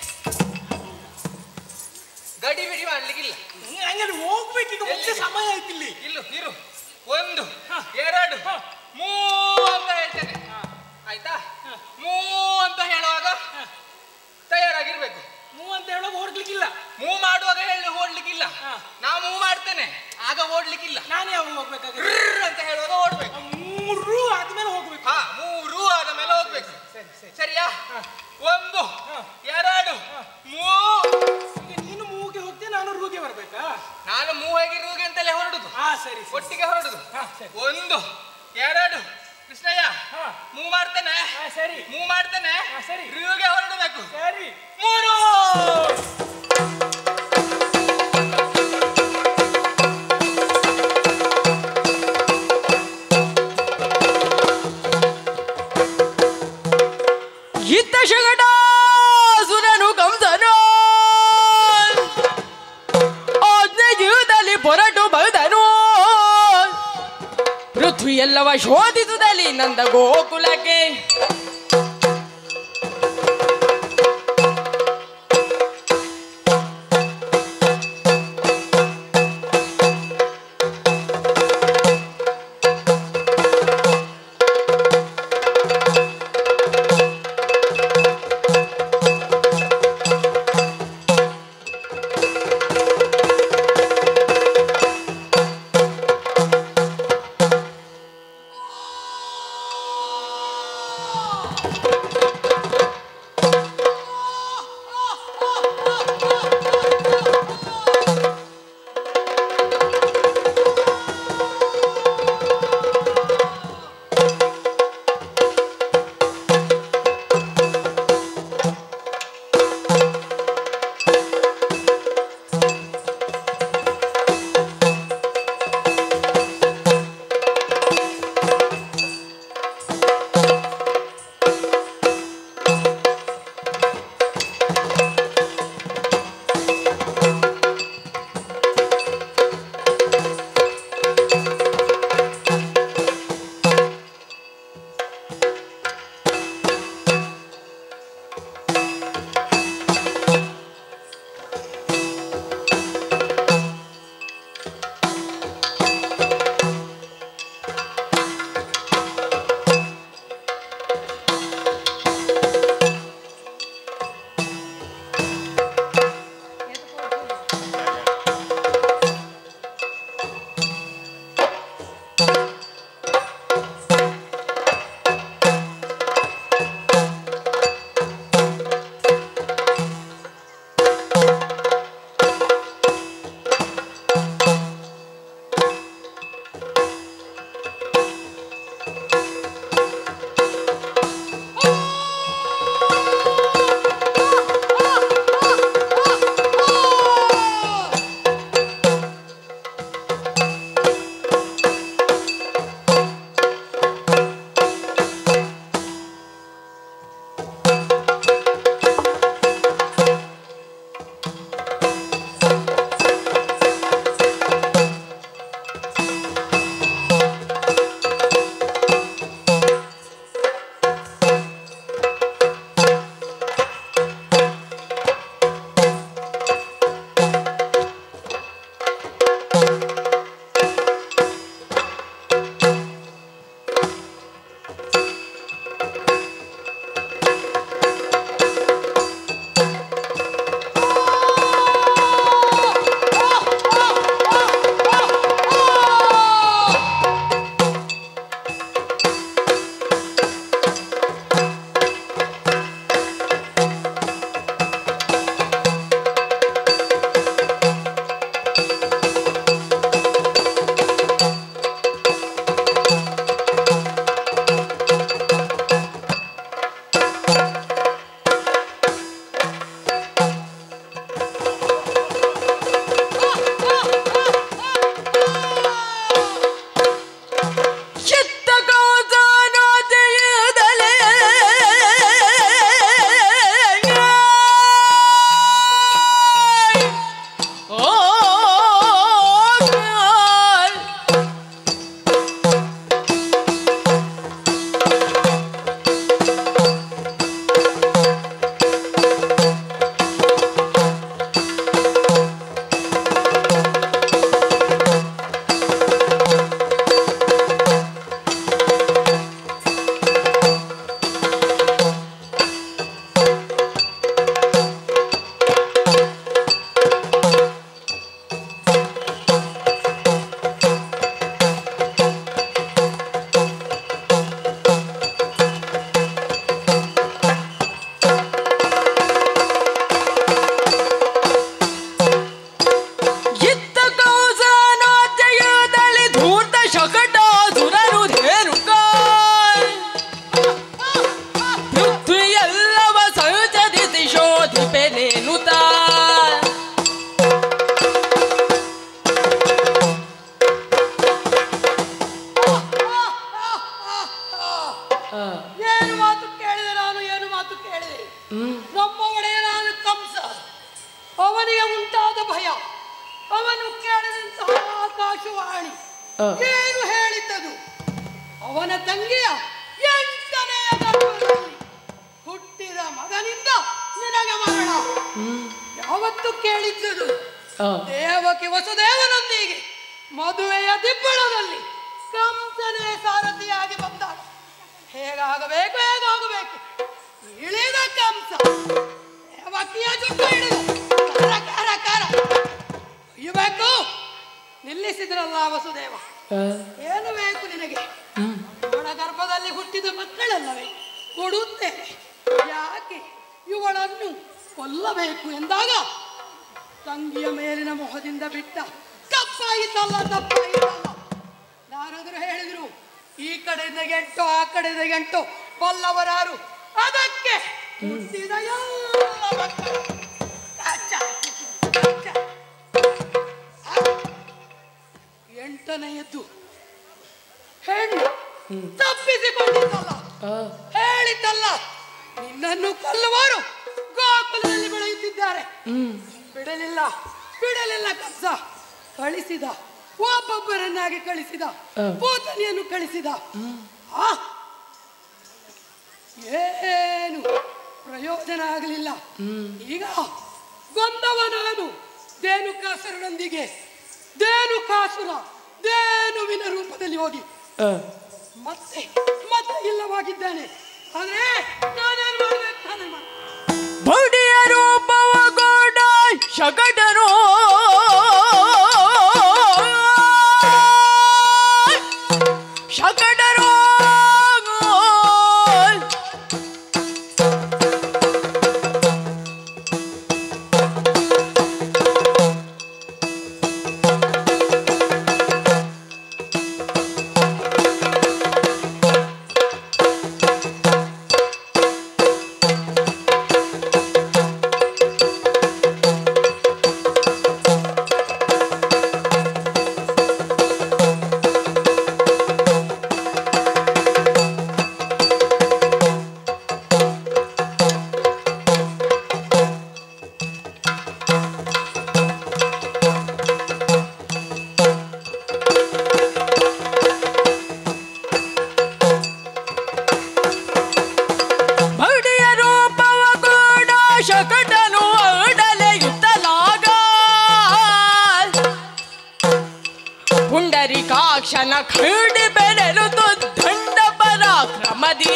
ಗಡಿ ಬಿಡಿ ಮಾಡ್ಲಿಕ್ಕಿಲ್ಲ ಹಂಗಾದ್ರೆ ಹೋಗ್ಬೇಕೀಗ ಮುಂಚೆ ಎಲ್ಲಿಗೆ? ಸಮಯ ಆಯ್ತು ಇಲ್ಲಿ ಇಲ್ಲು ಇರು ಒಂದು ಎರಡು ಮೂ ಅಂತ ಹೇಳ್ತೇನೆ ಆಯ್ತಾ ಮೂ ಅಂತ ಹೇಳುವಾಗ ತಯಾರಾಗಿರ್ಬೇಕು ಮೂ ಅಂತ ಹೇಳೋದು ಹೊರಡ್ಲಿಕ್ಕಿಲ್ಲ ಮೂ ಮಾಡುವಾಗ ಹೇಳಿ ಓಡ್ಲಿಕ್ಕಿಲ್ಲ ಹಾ. ನಾ ಮೂ ಮಾಡ್ತೇನೆ ಆಗ ಓಡ್ಲಿಕ್ಕಿಲ್ಲ ನಾನು ಯಾವಾಗ ಹೋಗ್ಬೇಕಾದ್ರೆ ರ್ರ್ ಅಂತ ಹೇಳುವಾಗ ಓಡ್ಬೇಕು ಮೂರು ಆದ್ಮೇಲೆ ಹೋಗ್ಬೇಕು ಹಾ ಮೂರು ಆದ ಮೇಲೆ ಹೋಗ್ಬೇಕು ಸರಿಯಾ ಒಂದು ಎರಡು ಮೂ ಈಗ ನೀನು ಮೂಗೆ ಹೋಗ್ತೀಯ ನಾನು ರೂಗೆ ಬರ್ಬೇಕಾ ನಾನು ಮೂವಾಗಿ ರೂಗೆ ಅಂತಲೇ ಹೊರಡುದು ಹಾ ಸರಿ ಸರಿ. ಒಟ್ಟಿಗೆ ಹೊರಡುದು ಹಾ, ಸರಿ. ಒಂದು ಎರಡು ಕೃಷ್ಣಯ್ಯ ಹಾ. ಮೂ ಮಾಡ್ತೇನೆ ಹಾ ಸರಿ ಮೂ ಮಾಡ್ತೇನೆ ಹಾ, ಸರಿ. ರೂಗೆ ಹೊರಡಬೇಕು ಸರಿ ಮೂರು ಇತ್ತ ಶಗಡ ಸುರನು ಕಂಸನು ಆಜ್ಞೆಯುವುದಲ್ಲಿ ಹೊರಟು ಬದನು ಪೃಥ್ವಿ ಎಲ್ಲವ ಶೋಧಿಸುತ್ತಲಿ ನಂದ ಗೋಕುಲಕ್ಕೆ ವಾಣಿ ಆ. ಏನು ಹೇಳಿದ್ದದು ಅವನ ತಂಗಿಯ ಎಂಟನೆಯ ಗರ್ಭದಲ್ಲಿ ಹುಟ್ಟಿದ ಮಗನಿಂದ ನಿನಗೆ ಮರಣ ಯಾವತ್ತು ಕೇಳಿದ್ದದು ಆ. ದೇವಕಿ ವಸುದೇವನೊಂದಿಗೆ ಮದುವೆಯ ದಿಬ್ಬಳದಲ್ಲಿ ಕಂಸನೇ ಸಾರಥಿಯಾಗಿ ಬಂದಾಗ ಹೇಗಾಗಬೇಕು ಹೇಗಾಗಬೇಕು ಇಳಿದ ಕಂಸ ದೇವಕಿಯ ಜುಟ್ಟು ಹಿಡಿದು ಕಾರ ಕಾರ ಕಾರ ಇರಬೇಕು ನಿಲ್ಲಿಸಿದ್ರಲ್ಲ ವಸುದೇವ ಏನು ಬೇಕು ನಿನಗೆ ಇವಳ ಗರ್ಭದಲ್ಲಿ ಹುಟ್ಟಿದ ಮಕ್ಕಳಲ್ಲವೇ ಕೊಡುತ್ತೇನೆ ಯಾಕೆ ಇವಳನ್ನು ಕೊಲ್ಲಬೇಕು ಎಂದಾಗ ತಂಗಿಯ ಮೇಲಿನ ಮೊಹದಿಂದ ಬಿಟ್ಟ ತಪ್ಪಾಯಿತಲ್ಲ ತಪ್ಪಾಯಿತಲ್ಲ ಯಾರಾದರೂ ಹೇಳಿದ್ರು ಈ ಕಡೆಯಿಂದ ಗಂಟು ಆ ಕಡೆಯಿಂದ ಗಂಟು ಬಲ್ಲವರಾರು ಅದಕ್ಕೆ ಹುಟ್ಟಿದ ಎಲ್ಲ ಮಕ್ಕಳು ಕಚ್ಚ, ಕಚ್ಚ. ಎಂಟನೆಯದ್ದು ಹೆಣ್ಣು ತಪ್ಪಿಸಿಕೊಂಡಿದ್ದಲ್ಲ ಹೇಳಿದ್ದಲ್ಲ ನಿನ್ನನ್ನು ಕೊಲ್ಲುವರು ಗೋಕುಲದಲ್ಲಿ ಬೆಳೆಯುತ್ತಿದ್ದಾರೆ ಬಿಡಲಿಲ್ಲ ಬಿಡಲಿಲ್ಲ ಕಂಸ ಕಳಿಸಿದ ಒಬ್ಬೊಬ್ಬರನ್ನಾಗಿ ಕಳಿಸಿದ ಪೂತನಿಯನ್ನು ಕಳಿಸಿದ ಆ ಏನು ಪ್ರಯೋಜನ ಆಗಲಿಲ್ಲ ಈಗ ಗೊಂದವ ನಾನು ಧೇನುಕಾಸುರನೊಂದಿಗೆ ಧೇನುಕಾಸುರ ಧೇನುವಿನ ರೂಪದಲ್ಲಿ ಹೋಗಿ ಮತ್ತೆ ಮತ್ತೆ ಇಲ್ಲವಾಗಿದ್ದಾನೆ ಆದ್ರೆ ನಾನೇನ್ ಮಾಡ್ಬೇಕು ನಾನೇನ್ ಮಾಡ್ಬೇಕು ಬಡಿಯ ರೂಪವಗೊಂಡ ಶಕಟನು ಶಕಟರು ಬಡಿಯ ರೂಪವಗೊಂಡ ಶಕಟನು ಅಡಲೆಯುತ್ತಲಾಗ ಪುಂಡರಿಕಾಕ್ಷನ ಖಂಡಿ ಬೆಳೆದು ದಂಡ ಪರಾಕ್ರಮದಿ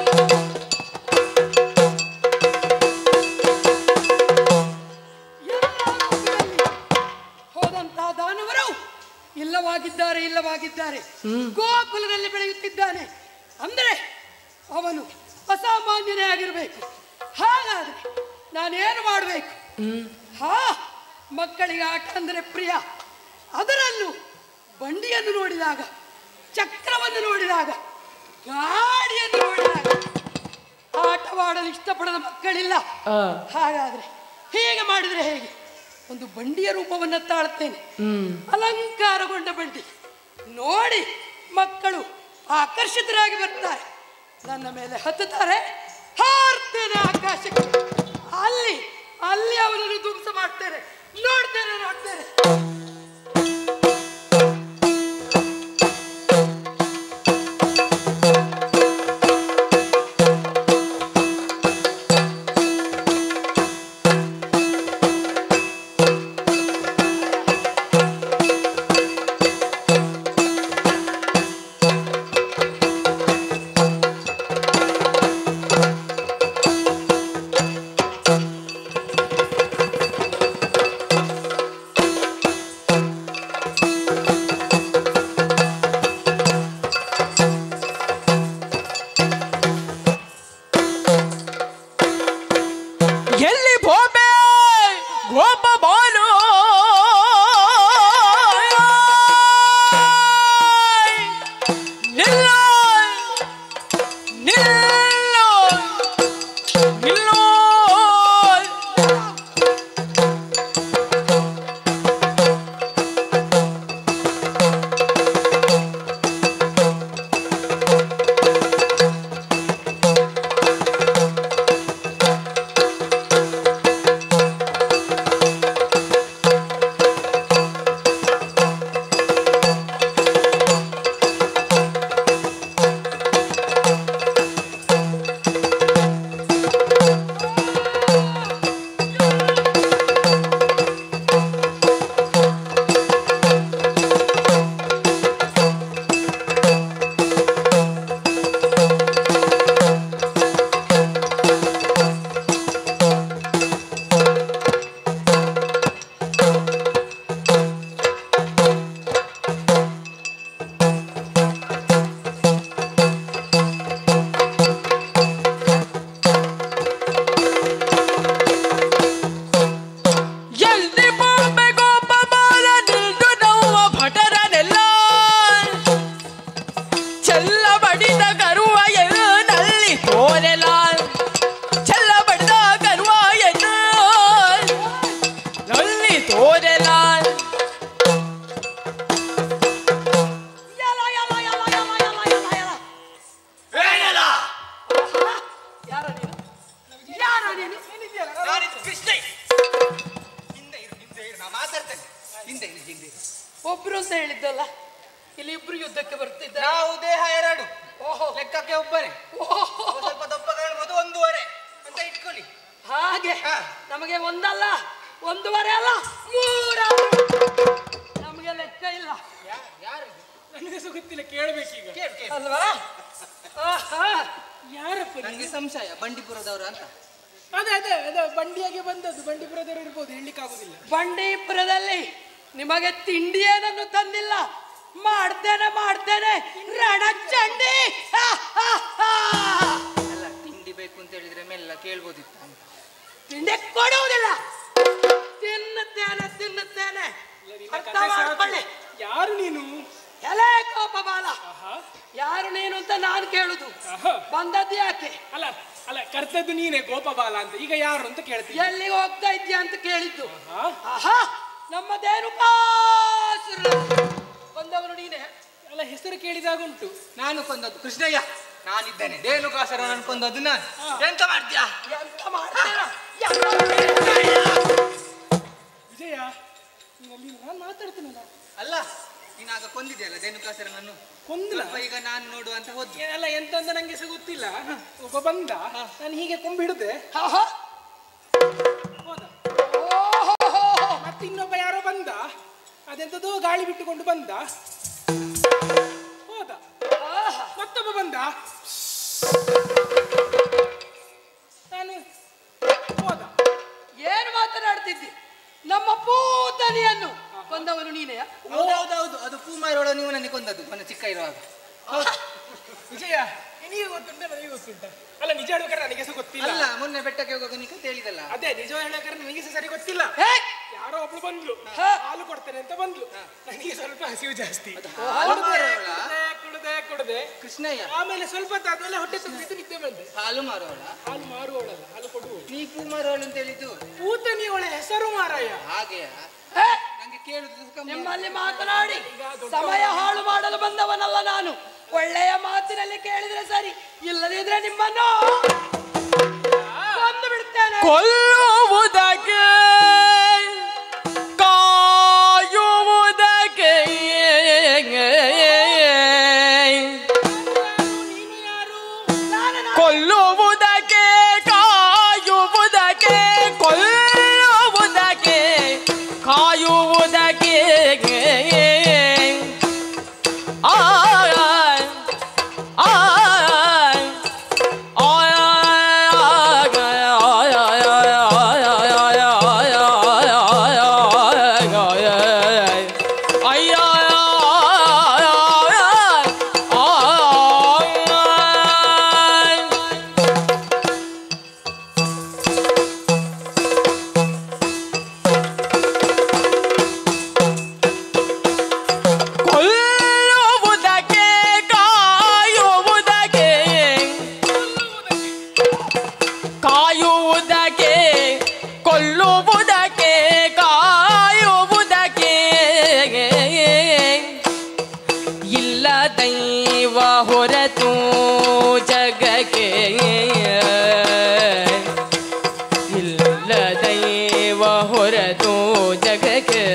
ಎಲ್ಲ ಲೋಕದಲ್ಲಿ ಹೋದಂತಹ ದಾನವರು ಇಲ್ಲವಾಗಿದ್ದಾರೆ ಇಲ್ಲವಾಗಿದ್ದಾರೆ ಗೋಕುಲದಲ್ಲಿ ಬೆಳೆಯುತ್ತಿದ್ದಾನೆ ಅಂದ್ರೆ ಅವನು ಅಸಾಮಾನ್ಯನೇ ಆಗಿರಬೇಕು ಹಾಗಾದ್ರೆ ನಾನೇನು ಮಾಡಬೇಕು ಹಾ ಮಕ್ಕಳಿಗೆ ಆಟ ಅಂದ್ರೆ ಪ್ರಿಯ ಅದರಲ್ಲೂ ಬಂಡಿಯನ್ನು ನೋಡಿದಾಗ ಚಕ್ರವನ್ನು ನೋಡಿದಾಗ ಗಾಡಿಯನ್ನು ನೋಡಿದಾಗ ಆಟವಾಡಲು ಇಷ್ಟಪಡದ ಮಕ್ಕಳಿಲ್ಲ ಹಾಗಾದ್ರೆ ಹೇಗೆ ಮಾಡಿದ್ರೆ ಹೇಗೆ ಒಂದು ಬಂಡಿಯ ರೂಪವನ್ನು ತಾಳುತ್ತೇನೆ ಅಲಂಕಾರಗೊಂಡ ಬಂಡಿ ನೋಡಿ ಮಕ್ಕಳು ಆಕರ್ಷಿತರಾಗಿ ಬರ್ತಾರೆ ನನ್ನ ಮೇಲೆ ಹತ್ತುತ್ತಾರೆ ಹಾರ್ತೇನೆ ಆಕಾಶಕ್ಕೆ ಅಲ್ಲಿ ಅಲ್ಲಿ ಅವನನ್ನು ಧ್ವಂಸ ಮಾಡ್ತೇನೆ ನೋಡ್ತೇನೆ ನೋಡ್ತೇನೆ ಒಬ್ರು ಅಂತ ಹೇಳಿದ್ದಲ್ಲ ಇಲ್ಲಿ ಇಬ್ರು ಯುದ್ಧಕ್ಕೆ ಬರ್ತಿದ್ದಾರೆ ನಾವು ದೇಹ ಎರಡು ಓಹೋ ಲೆಕ್ಕಕ್ಕೆ ಒಬ್ಬನೇ ಓಹೋ ಅವ ಸ್ವಲ್ಪ ದಪ್ಪ ಕಾಣ್ಬೋದು ಒಂದೂವರೆ ಅಂತ ಇಟ್ಕೊಳ್ಳಿ ಹಾಗೆ ಹಾ. ನಮಗೆ ಒಂದಲ್ಲ ಒಂದೂವರೆ ಅಲ್ಲ ಮೂರ ನಮಗೆ ಲೆಕ್ಕ ಇಲ್ಲ ಯಾರು ನನಗೆ ಸಹ ಗೊತ್ತಿಲ್ಲ ಕೇಳಬೇಕೀಗ ಕೇಳು ಕೇಳು ಅಲ್ವಾ ಆಹಾ. ಯಾರಪ್ಪ ನೀವು? ನನಗೆ ಸಂಶಯ ಬಂಡೀಪುರದವರು ಅಂತ ಅದೇ ಅದೇ ಅದೇ ಬಂಡಿಯಾಗೆ ಬಂದದ್ದು ಬಂಡೀಪುರದವರು ಇರ್ಬೋದು ಹೇಳಲಿಕ್ಕಾಗುದಿಲ್ಲ ಬಂಡೀಪುರದಲ್ಲಿ ನಿಮಗೆ ತಿಂಡಿ ಏನನ್ನು ತಂದಿಲ್ಲ ಮಾಡ್ತೇನೆ ಮಾಡ್ತೇನೆ ರಣಚಂಡಿ ಹಾ, ಹಾ, ಹಾ. ಅಲ್ಲ ತಿಂಡಿ ಬೇಕು ಅಂತ ಹೇಳಿದ್ರೆ ಮೆಲ್ಲ ಕೇಳ್ಬೋದಿತ್ತು ಅಂತ ತಿಂಡಿ ಕೊಡುವುದಿಲ್ಲ ತಿನ್ನುತ್ತೇನೆ ತಿನ್ನುತ್ತೇನೆ ಅರ್ಥ ಮಾಡ್ಕೊಳ್ಳಿ ಯಾರು ನೀನು ಎಲೆ ಕೋಪ ಬಾಲ ಆಹಾ ಯಾರು ನೀನು ಅಂತ ನಾನು ಕೇಳುದು ಆಹಾ. ಬಂದದ್ದು ಯಾಕೆ ಅಲ್ಲ ಅಲ್ಲ ಕರ್ತದ್ದು ನೀನೇ ಗೋಪಬಾಲ ಅಂತ ಈಗ ಯಾರು ಅಂತ ಕೇಳ್ತೀನಿ ಎಲ್ಲಿಗೆ ಹೋಗ್ತಾ ಇದ್ಯಾ ಅಂತ ಕೇಳಿದ್ದು ಆಹಾ ಆಹಾ ನಮ್ಮದೇನು ಕಾಸುರ ಬಂದವನು ನೀನೆ ಅಲ್ಲ ಹೆಸರು ಕೇಳಿದಾಗ ಉಂಟು ನಾನು ಕೊಂದದ್ದು ಕೃಷ್ಣಯ್ಯ ನಾನಿದ್ದೇನೆ ರೇಣುಕಾಸರ ನಾನು ಕೊಂದದ್ದು ನಾನು ಎಂತ ಮಾಡ್ತೀಯಾ ಎಂತ ಮಾಡ್ತೀರಾ ಎಂತ ಮಾಡ್ತೀರಾ? ವಿಜಯ ನೀನಲ್ಲಿ ನಾನು ಮಾತಾಡ್ತೀನಲ್ಲ ಅಲ್ಲ ನೀನಾಗ ಕೊಂದಿದ್ಯಲ್ಲ ರೇಣುಕಾಸರನನ್ನು ಕೊಂದಿಲ್ಲ ಸ್ವಲ್ಪ ಈಗ ನಾನು ನೋಡುವಂತ ಹೋದ್ದು ಏನಲ್ಲ ಎಂತ ಅಂತ ನಂಗೆ ಸಹ ಗೊತ್ತಿಲ್ಲ ಒಬ್ಬ ಬಂದ ನಾನು ಹೀಗೆ ಕೊಂಬು ಹಿಡಿದೆ ಆಹಾ. ಹೋದ ಓಹೋಹೋಹೋ. ಮತ್ತೆ ಇನ್ನೊಬ್ಬ ಯಾರೋ ಬಂದ ಅದೆಂತದೋ ಗಾಳಿ ಬಿಟ್ಟುಕೊಂಡು ಬಂದ ಹೋದ ಆಹಾ. ಮತ್ತೊಬ್ಬ ಬಂದ ನಾನು ಹೋದ ಏನು ಮಾತನಾಡ್ತಿದ್ದಿ ನಮ್ಮ ಪೂತನಿಯನ್ನು ಕೊಂದವನು ನೀನೇ ಹೌದೌದೌದು ಅದು ಪೂಮಾರೋಳ ನೀವು ನನಗೆ ಕೊಂದದ್ದು ಮೊನ್ನೆ ಚಿಕ್ಕ ಇರುವಾಗ ವಿಜಯ ನಿನಗೆ ಗೊತ್ತುಂಟ ನನಗೆ ಗೊತ್ತುಂಟ ಅಲ್ಲ ನಿಜ ಹೇಳ್ಬೇಕಾದ್ರೆ ನನಗೆ ಸಹ ಗೊತ್ತಿಲ್ಲ ಅಲ್ಲ ಮೊನ್ನೆ ಬೆಟ್ಟಕ್ಕೆ ಹೋಗುವಾಗ ನೀ ಕತೆ ಹೇಳಿದಲ್ಲ ಅದೇ ನಿಜ ಹೇಳ್ಬೇಕಾದ್ರೆ ನನಗೆ ಸಹ ಸರಿ ಗೊತ್ತಿಲ್ಲ ಹೇ ಯಾರೋ ಒಬ್ಳು ಬಂದ್ಲು ಹಾ. ಹಾಲು ಕೊಡ್ತೇನೆ ಅಂತ ಬಂದ್ಲು ನನಗೆ ಸ್ವಲ್ಪ ಹಸಿವು ಜಾಸ್ತಿ ಹಾಲು ಮಾರೋಳ ಕುಡ್ದೆ ಕುಡ್ದೆ ಕುಡ್ದೆ ಕೃಷ್ಣಯ್ಯ ಆಮೇಲೆ ಸ್ವಲ್ಪ ಹೊತ್ತಾದ್ಮೇಲೆ ಹೊಟ್ಟೆ ತುಂಬಿದ್ದು ನಿದ್ದೆ ಬಂದೆ ಹಾಲು ಮಾರೋಳ ಹಾಲು ಮಾರುವಳಲ್ಲ ಹಾಲು ಕೊಡುವ ನೀ ಪೂಮಾರೋಳು ಅಂತ ಹೇಳಿದ್ದು ಪೂತನಿಯವಳ ಹೆಸರು ಮಾರಾಯ ಹಾಗೆಯಾ ಹೇ ನಂಗೆ ಕೇಳುದು ಕಮ್ಮಿ ನಿಮ್ಮಲ್ಲಿ ಮಾತನಾಡಿ ಸಮಯ ಹಾಳು ಮಾಡಲು ಬಂದವನಲ್ಲ ನಾನು ಒಳ್ಳೆಯ ಮಾತಿನಲ್ಲಿ ಕೇಳಿದ್ರೆ ಸರಿ ಇಲ್ಲದಿದ್ರೆ ನಿಮ್ಮನ್ನು ಕೊಂದು ಬಿಡ್ತೇನೆ ಕೊಲ್ಲುವುದಕ್ಕೆ ಕಾಯುವುದಕ್ಕೆ ನೀನು ಯಾರು ನಾನು ನಾ- ಕೊಲ್ಲುವುದಕ್ಕೆ ಕಾಯುವುದಕ್ಕೆ ಕೊಲ್ಲುವುದಕ್ಕೆ ಕಾಯುವುದಕ್ಕೆ ಆ ಆ ಕೊಲ್ಲುವುದಕ್ಕೆ ಕಾಯುವುದಕ್ಕೆ ಕಾಯುವುದಕ್ಕೆ ಕೊಲ್ಲುವುದಕ್ಕೆ ಕಾಯುವುದಕ್ಕೆ ಇಲ್ಲ ದೈವ ಹೊರತು ಜಗಕ್ಕೆ ಇಲ್ಲ ದೈವ ಹೊರತು ಜಗಕ್ಕೆ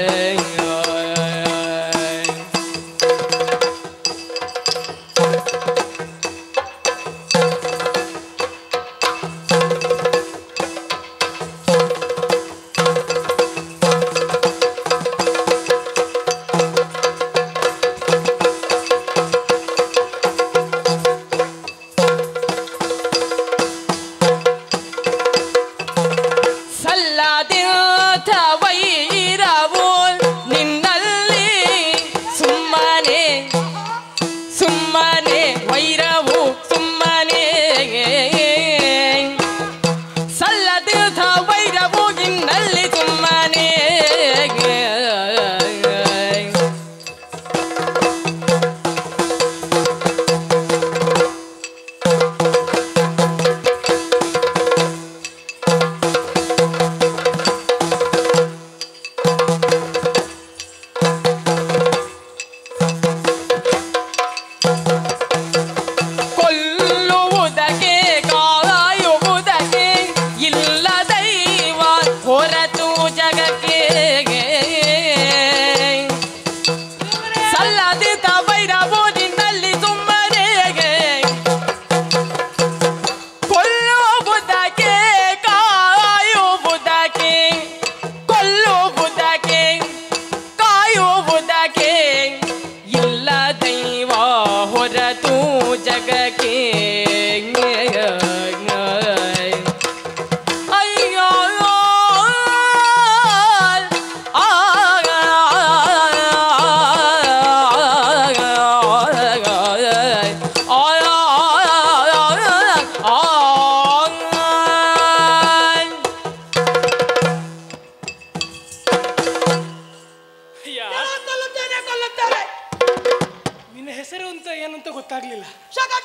ನಿನ್ನ ಹೆಸರು ಅಂತ ಏನು ಅಂತ ಗೊತ್ತಾಗ್ಲಿಲ್ಲ ಶಕಟ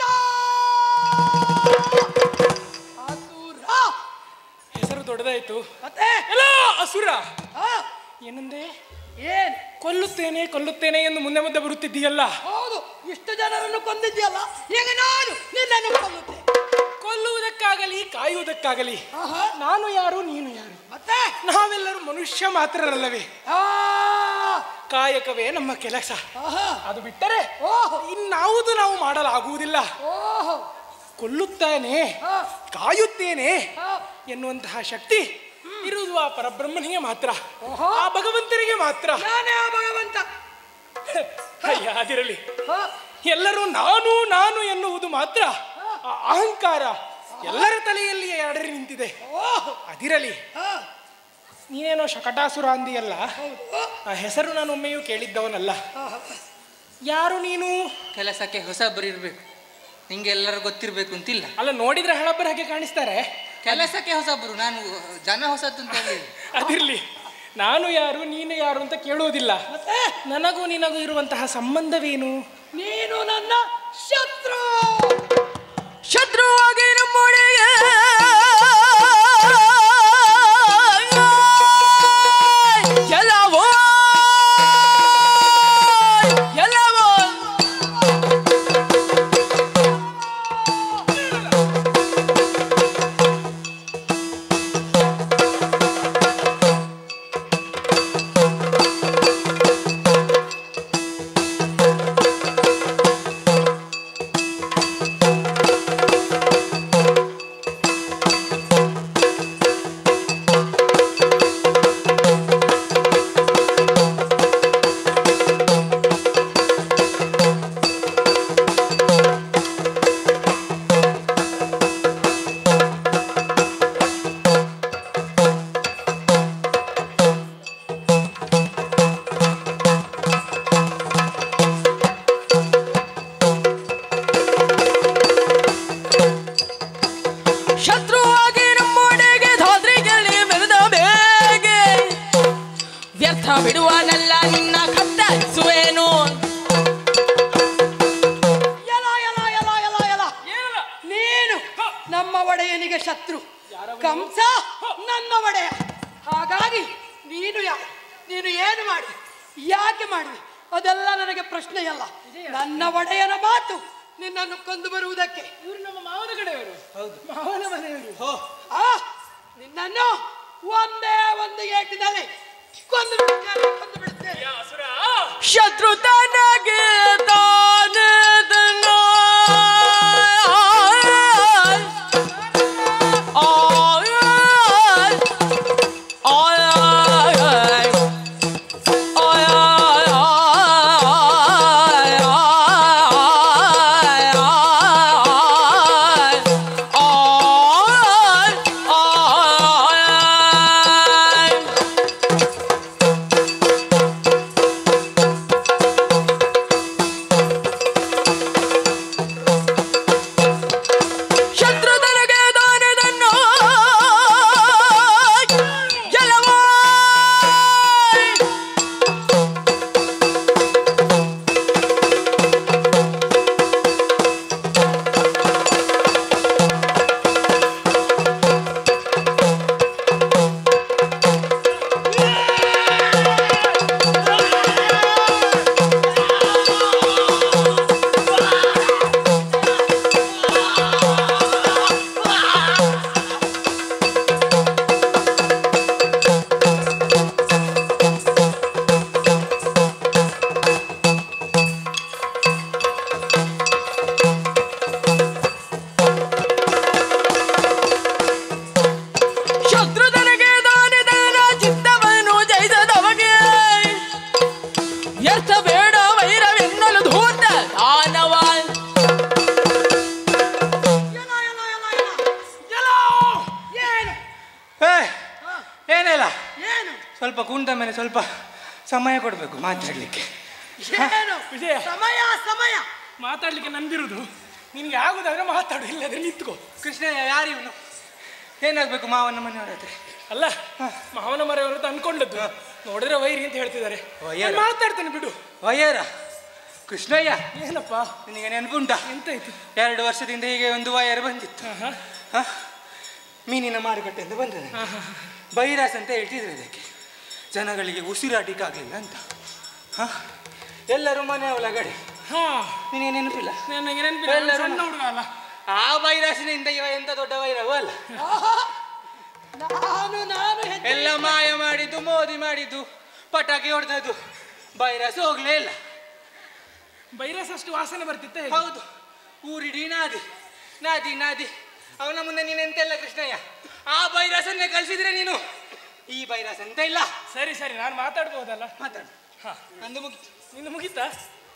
ಅಸುರ ಹೆಸರು ದೊಡ್ಡದಾಯ್ತು ಮತ್ತೆ ಎಲ್ಲ ಅಸುರ ಆ, ಏನಂದೆ ಏನ್ ಕೊಲ್ಲುತ್ತೇನೆ ಕೊಲ್ಲುತ್ತೇನೆ ಎಂದು ಮುಂದೆ ಮುಂದೆ ಬರುತ್ತಿದ್ದೀಯಲ್ಲ ಹೌದು ಇಷ್ಟು ಜನರನ್ನು ಕೊಂದಿದ್ಯಲ್ಲ ಈಗ ನಾನು ನಿನ್ನನ್ನು ಕೊಲ್ಲುತ್ತೆ ಕೊಲ್ಲುವುದಕ್ಕಾಗಲಿ ಕಾಯುವುದಕ್ಕಾಗಲಿ ಆಹಾ. ನಾನು ಯಾರು ನೀನು ಯಾರು ಮತ್ತೆ ನಾವೆಲ್ಲರೂ ಮನುಷ್ಯ ಮಾತ್ರರಲ್ಲವೇ ಆ, ಕಾಯಕವೇ ನಮ್ಮ ಕೆಲಸ ಆಹಾ. ಅದು ಬಿಟ್ಟರೆ ಓಹೋ ಇನ್ನಾವುದು ನಾವು ಮಾಡಲಾಗುವುದಿಲ್ಲ ಓಹೋ ಕೊಲ್ಲುತ್ತಾನೆ ಆ, ಕಾಯುತ್ತೇನೆ ಆ, ಎನ್ನುವಂತಹ ಶಕ್ತಿ ಇರುವುದು ಆ ಪರಬ್ರಹ್ಮನಿಗೆ ಮಾತ್ರ ಓಹೋ. ಆ ಭಗವಂತನಿಗೆ ಮಾತ್ರ ನಾನೇ ಆ ಭಗವಂತ ಅಯ್ಯ ಅದಿರಲಿ ಆ, ಎಲ್ಲರೂ ನಾನು ನಾನು ಎನ್ನುವುದು ಮಾತ್ರ ಆ ಅಹಂಕಾರ ಎಲ್ಲರ ತಲೆಯಲ್ಲಿ ಅಡರಿ ನಿಂತಿದೆ ಓಹೋ ಅದಿರಲಿ ಆ, ನೀನೇನೋ ಶಕಟಾಸುರ ಅಂದಿಯಲ್ಲ ಹೌದು ಆ ಹೆಸರು ನಾನು ಒಮ್ಮೆಯೂ ಕೇಳಿದ್ದವನಲ್ಲ ಆಹಾ. ಯಾರು ನೀನು ಕೆಲಸಕ್ಕೆ ಹೊಸಬ್ರು ಇರ್ಬೇಕು ನಿಂಗೆ ಎಲ್ಲರೂ ಗೊತ್ತಿರ್ಬೇಕು ಅಂತಿಲ್ಲ ಅಲ್ಲ ನೋಡಿದ್ರೆ ಹಳಬರ ಹಾಗೆ ಕಾಣಿಸ್ತಾರೆ ಕೆಲಸಕ್ಕೆ ಹೊಸಬ್ರು ನಾನು ಜನ ಹೊಸತ್ತು ಅಂತ ಹೇಳಿದೆ ಅದಿರ್ಲಿ ನಾನು ಯಾರು ನೀನು ಯಾರು ಅಂತ ಕೇಳುವುದಿಲ್ಲ ಮತ್ತೆ ನನಗೂ ನಿನಗೂ ಇರುವಂತಹ ಸಂಬಂಧವೇನು ನೀನು ನನ್ನ ಶತ್ರು ಶತ್ರುವಾಗಿ ನಮ್ಮೊಡೆಗೆ ಎಲ್ಲವೋ ಎಲ್ಲವೋ ಶತ್ರುವಾಗಿ ನಮ್ಮೊಡೆಗೆ ಧಾದ್ರಿಗೆಲ್ಲಿ ಮೆರೆದ ಬೇಗೆ ವ್ಯರ್ಥ ಬಿಡುವನಲ್ಲ ನಿನ್ನ ಕತ್ತರಿಸುವೇನು ಎಲ ಎಲ ಎಲ ಎಲ ಎಲ ನೀನು ನಮ್ಮ ಒಡೆಯನಿಗೆ ಶತ್ರು ಕಂಸ ನನ್ನ ಒಡೆಯ ಹಾಗಾಗಿ ನೀನು ಯಾ ನೀನು ಏನು ಮಾಡಿ ಯಾಕೆ ಮಾಡಿದೆ ಅದೆಲ್ಲ ನನಗೆ ಪ್ರಶ್ನೆಯಲ್ಲ ನನ್ನ ಒಡೆಯನ ಮಾತು ನಿನ್ನನ್ನು ಕೊಂದು ಬರುವುದಕ್ಕೆ ಇವರು ನಮ್ಮ ಮಾವನ ಕಡೆಯವರು ಹೌದು ಮಾವನ ಮನೆಯವರು ಆ ನಿನ್ನನ್ನು ಒಂದೇ ಒಂದು ಏಟಿನಲ್ಲಿ ಕೊಂದು ಬಿಡುತ್ತೇನೆ ಕೊಂದು ಬಿಡುತ್ತೇನೆ ಶತ್ರು ತನಗೆ ತಾನೇ ತನ್ನ ಶತ್ರು ತನಗೆ ದಾನದನ್ನು ಗೆಲುವು. ಶತ್ರು ತನಗೆ ದಾನದಾನ ಚಿತ್ತವನ್ನು ಜಯಿಸದವಗೆ ವ್ಯರ್ಥ ಬೇಡ ವೈರವೆನ್ನಲು ಧೂತ ದಾನವ ಎಲ ಎಲ ಎಲ ಎಲ ಏನು ಏ ಏನಿಲ್ಲ ಏನು ಸ್ವಲ್ಪ ಕುಂತ ಮೇಲೆ ಸ್ವಲ್ಪ ಸಮಯ ಕೊಡಬೇಕು ಮಾತಾಡ್ಲಿಕ್ಕೆ ಏನು ವಿಜಯ. ಸಮಯ ಸಮಯ ಮಾತಾಡ್ಲಿಕ್ಕೆ ನಂದಿರುದು ನಿನ್ಗೆ ಆಗುದಾದ್ರೆ ಮಾತಾಡು ಇಲ್ಲದ್ರೆ ನಿಂತ್ಕೋ ಕೃಷ್ಣಯ್ಯ ಯಾರಿವನು ಏನಾಗ್ಬೇಕು ಮಾವನ ಮನೆಯವರ ಹತ್ರ ಅಲ್ಲ ಮಾವನ ಮರೆಯವರು ಅಂತ ಅನ್ಕೊಂಡದ್ದು ನೋಡಿದ್ರೆ ವೈರಿ ಅಂತ ಹೇಳ್ತಿದ್ದಾರೆ ವೈರ? ನಾನ್ ಮಾತಾಡ್ತೇನೆ ಬಿಡು ವಯ್ಯಾರ ಕೃಷ್ಣಯ್ಯ ಏನಪ್ಪ ನಿನಗೆ ನೆನಪುಂಟಾ ಎಂತಾಯ್ತು ಎರಡು ವರ್ಷದಿಂದ ಹೀಗೆ ಒಂದು ವಯರ್ ಬಂದಿತ್ತು ಆಹಾ. ಹ? ಮೀನಿನ ಮಾರುಕಟ್ಟೆಯಿಂದ ಬಂದದೆ ಬೈರಾಸ್ ಅಂತ ಹೇಳ್ತಿದ್ರು ಅದಕ್ಕೆ ಜನಗಳಿಗೆ ಉಸಿರಾಟಿಕ್ಕಾಗಲಿಲ್ಲ ಅಂತ ಹ? ಎಲ್ಲರೂ ಮನೆ ಒಳಗಡೆ ಹಾ ನಿನಗೆ ನೆನಪಿಲ್ಲ ನನಗೆ ನೆನಪಿಲ್ಲ ನಾನು ಎಲ್ಲರೂ ಸಣ್ಣ ಹುಡುಗ ಅಲ್ಲ ಆ ವೈರಸ್ನಿಂದ ಇವ ಎಂತ ದೊಡ್ಡ ವೈರವ ಅಲ್ಲ ಆಹಾ! ನಾನು ನಾನು ಹೆಜ್ಜೆ ಎಲ್ಲ ಮಾಯ ಮಾಡಿದ್ದು ಮೋದಿ ಮಾಡಿದ್ದು ಪಟಾಕಿ ಹೊಡೆದದ್ದು ವೈರಸ್ ಹೋಗ್ಲೇ ಇಲ್ಲ ಬೈರಸ್ ಅಷ್ಟು ವಾಸನೆ ಬರ್ತಿತ್ತ ಹೇಗೆ? ಹೌದು ಊರಿಡೀ ನಾದಿ ನಾದಿ ನಾದಿ ಅವನ ಮುಂದೆ ನೀನೆಂತೆಲ್ಲ ಕೃಷ್ಣಯ್ಯ ಆ ವೈರಸನ್ನೇ ಕಳಿಸಿದ್ರೆ ನೀನು ಈ ವೈರಸ್ ಅಂತ ಇಲ್ಲ ಸರಿ ಸರಿ ನಾನು ಮಾತಾಡ್ಬೋದಲ್ಲ ಮಾತಾಡು ಹಾ ನಂದು ಮುಗಿತು ನಿನ್ನ ಮುಗೀತಾ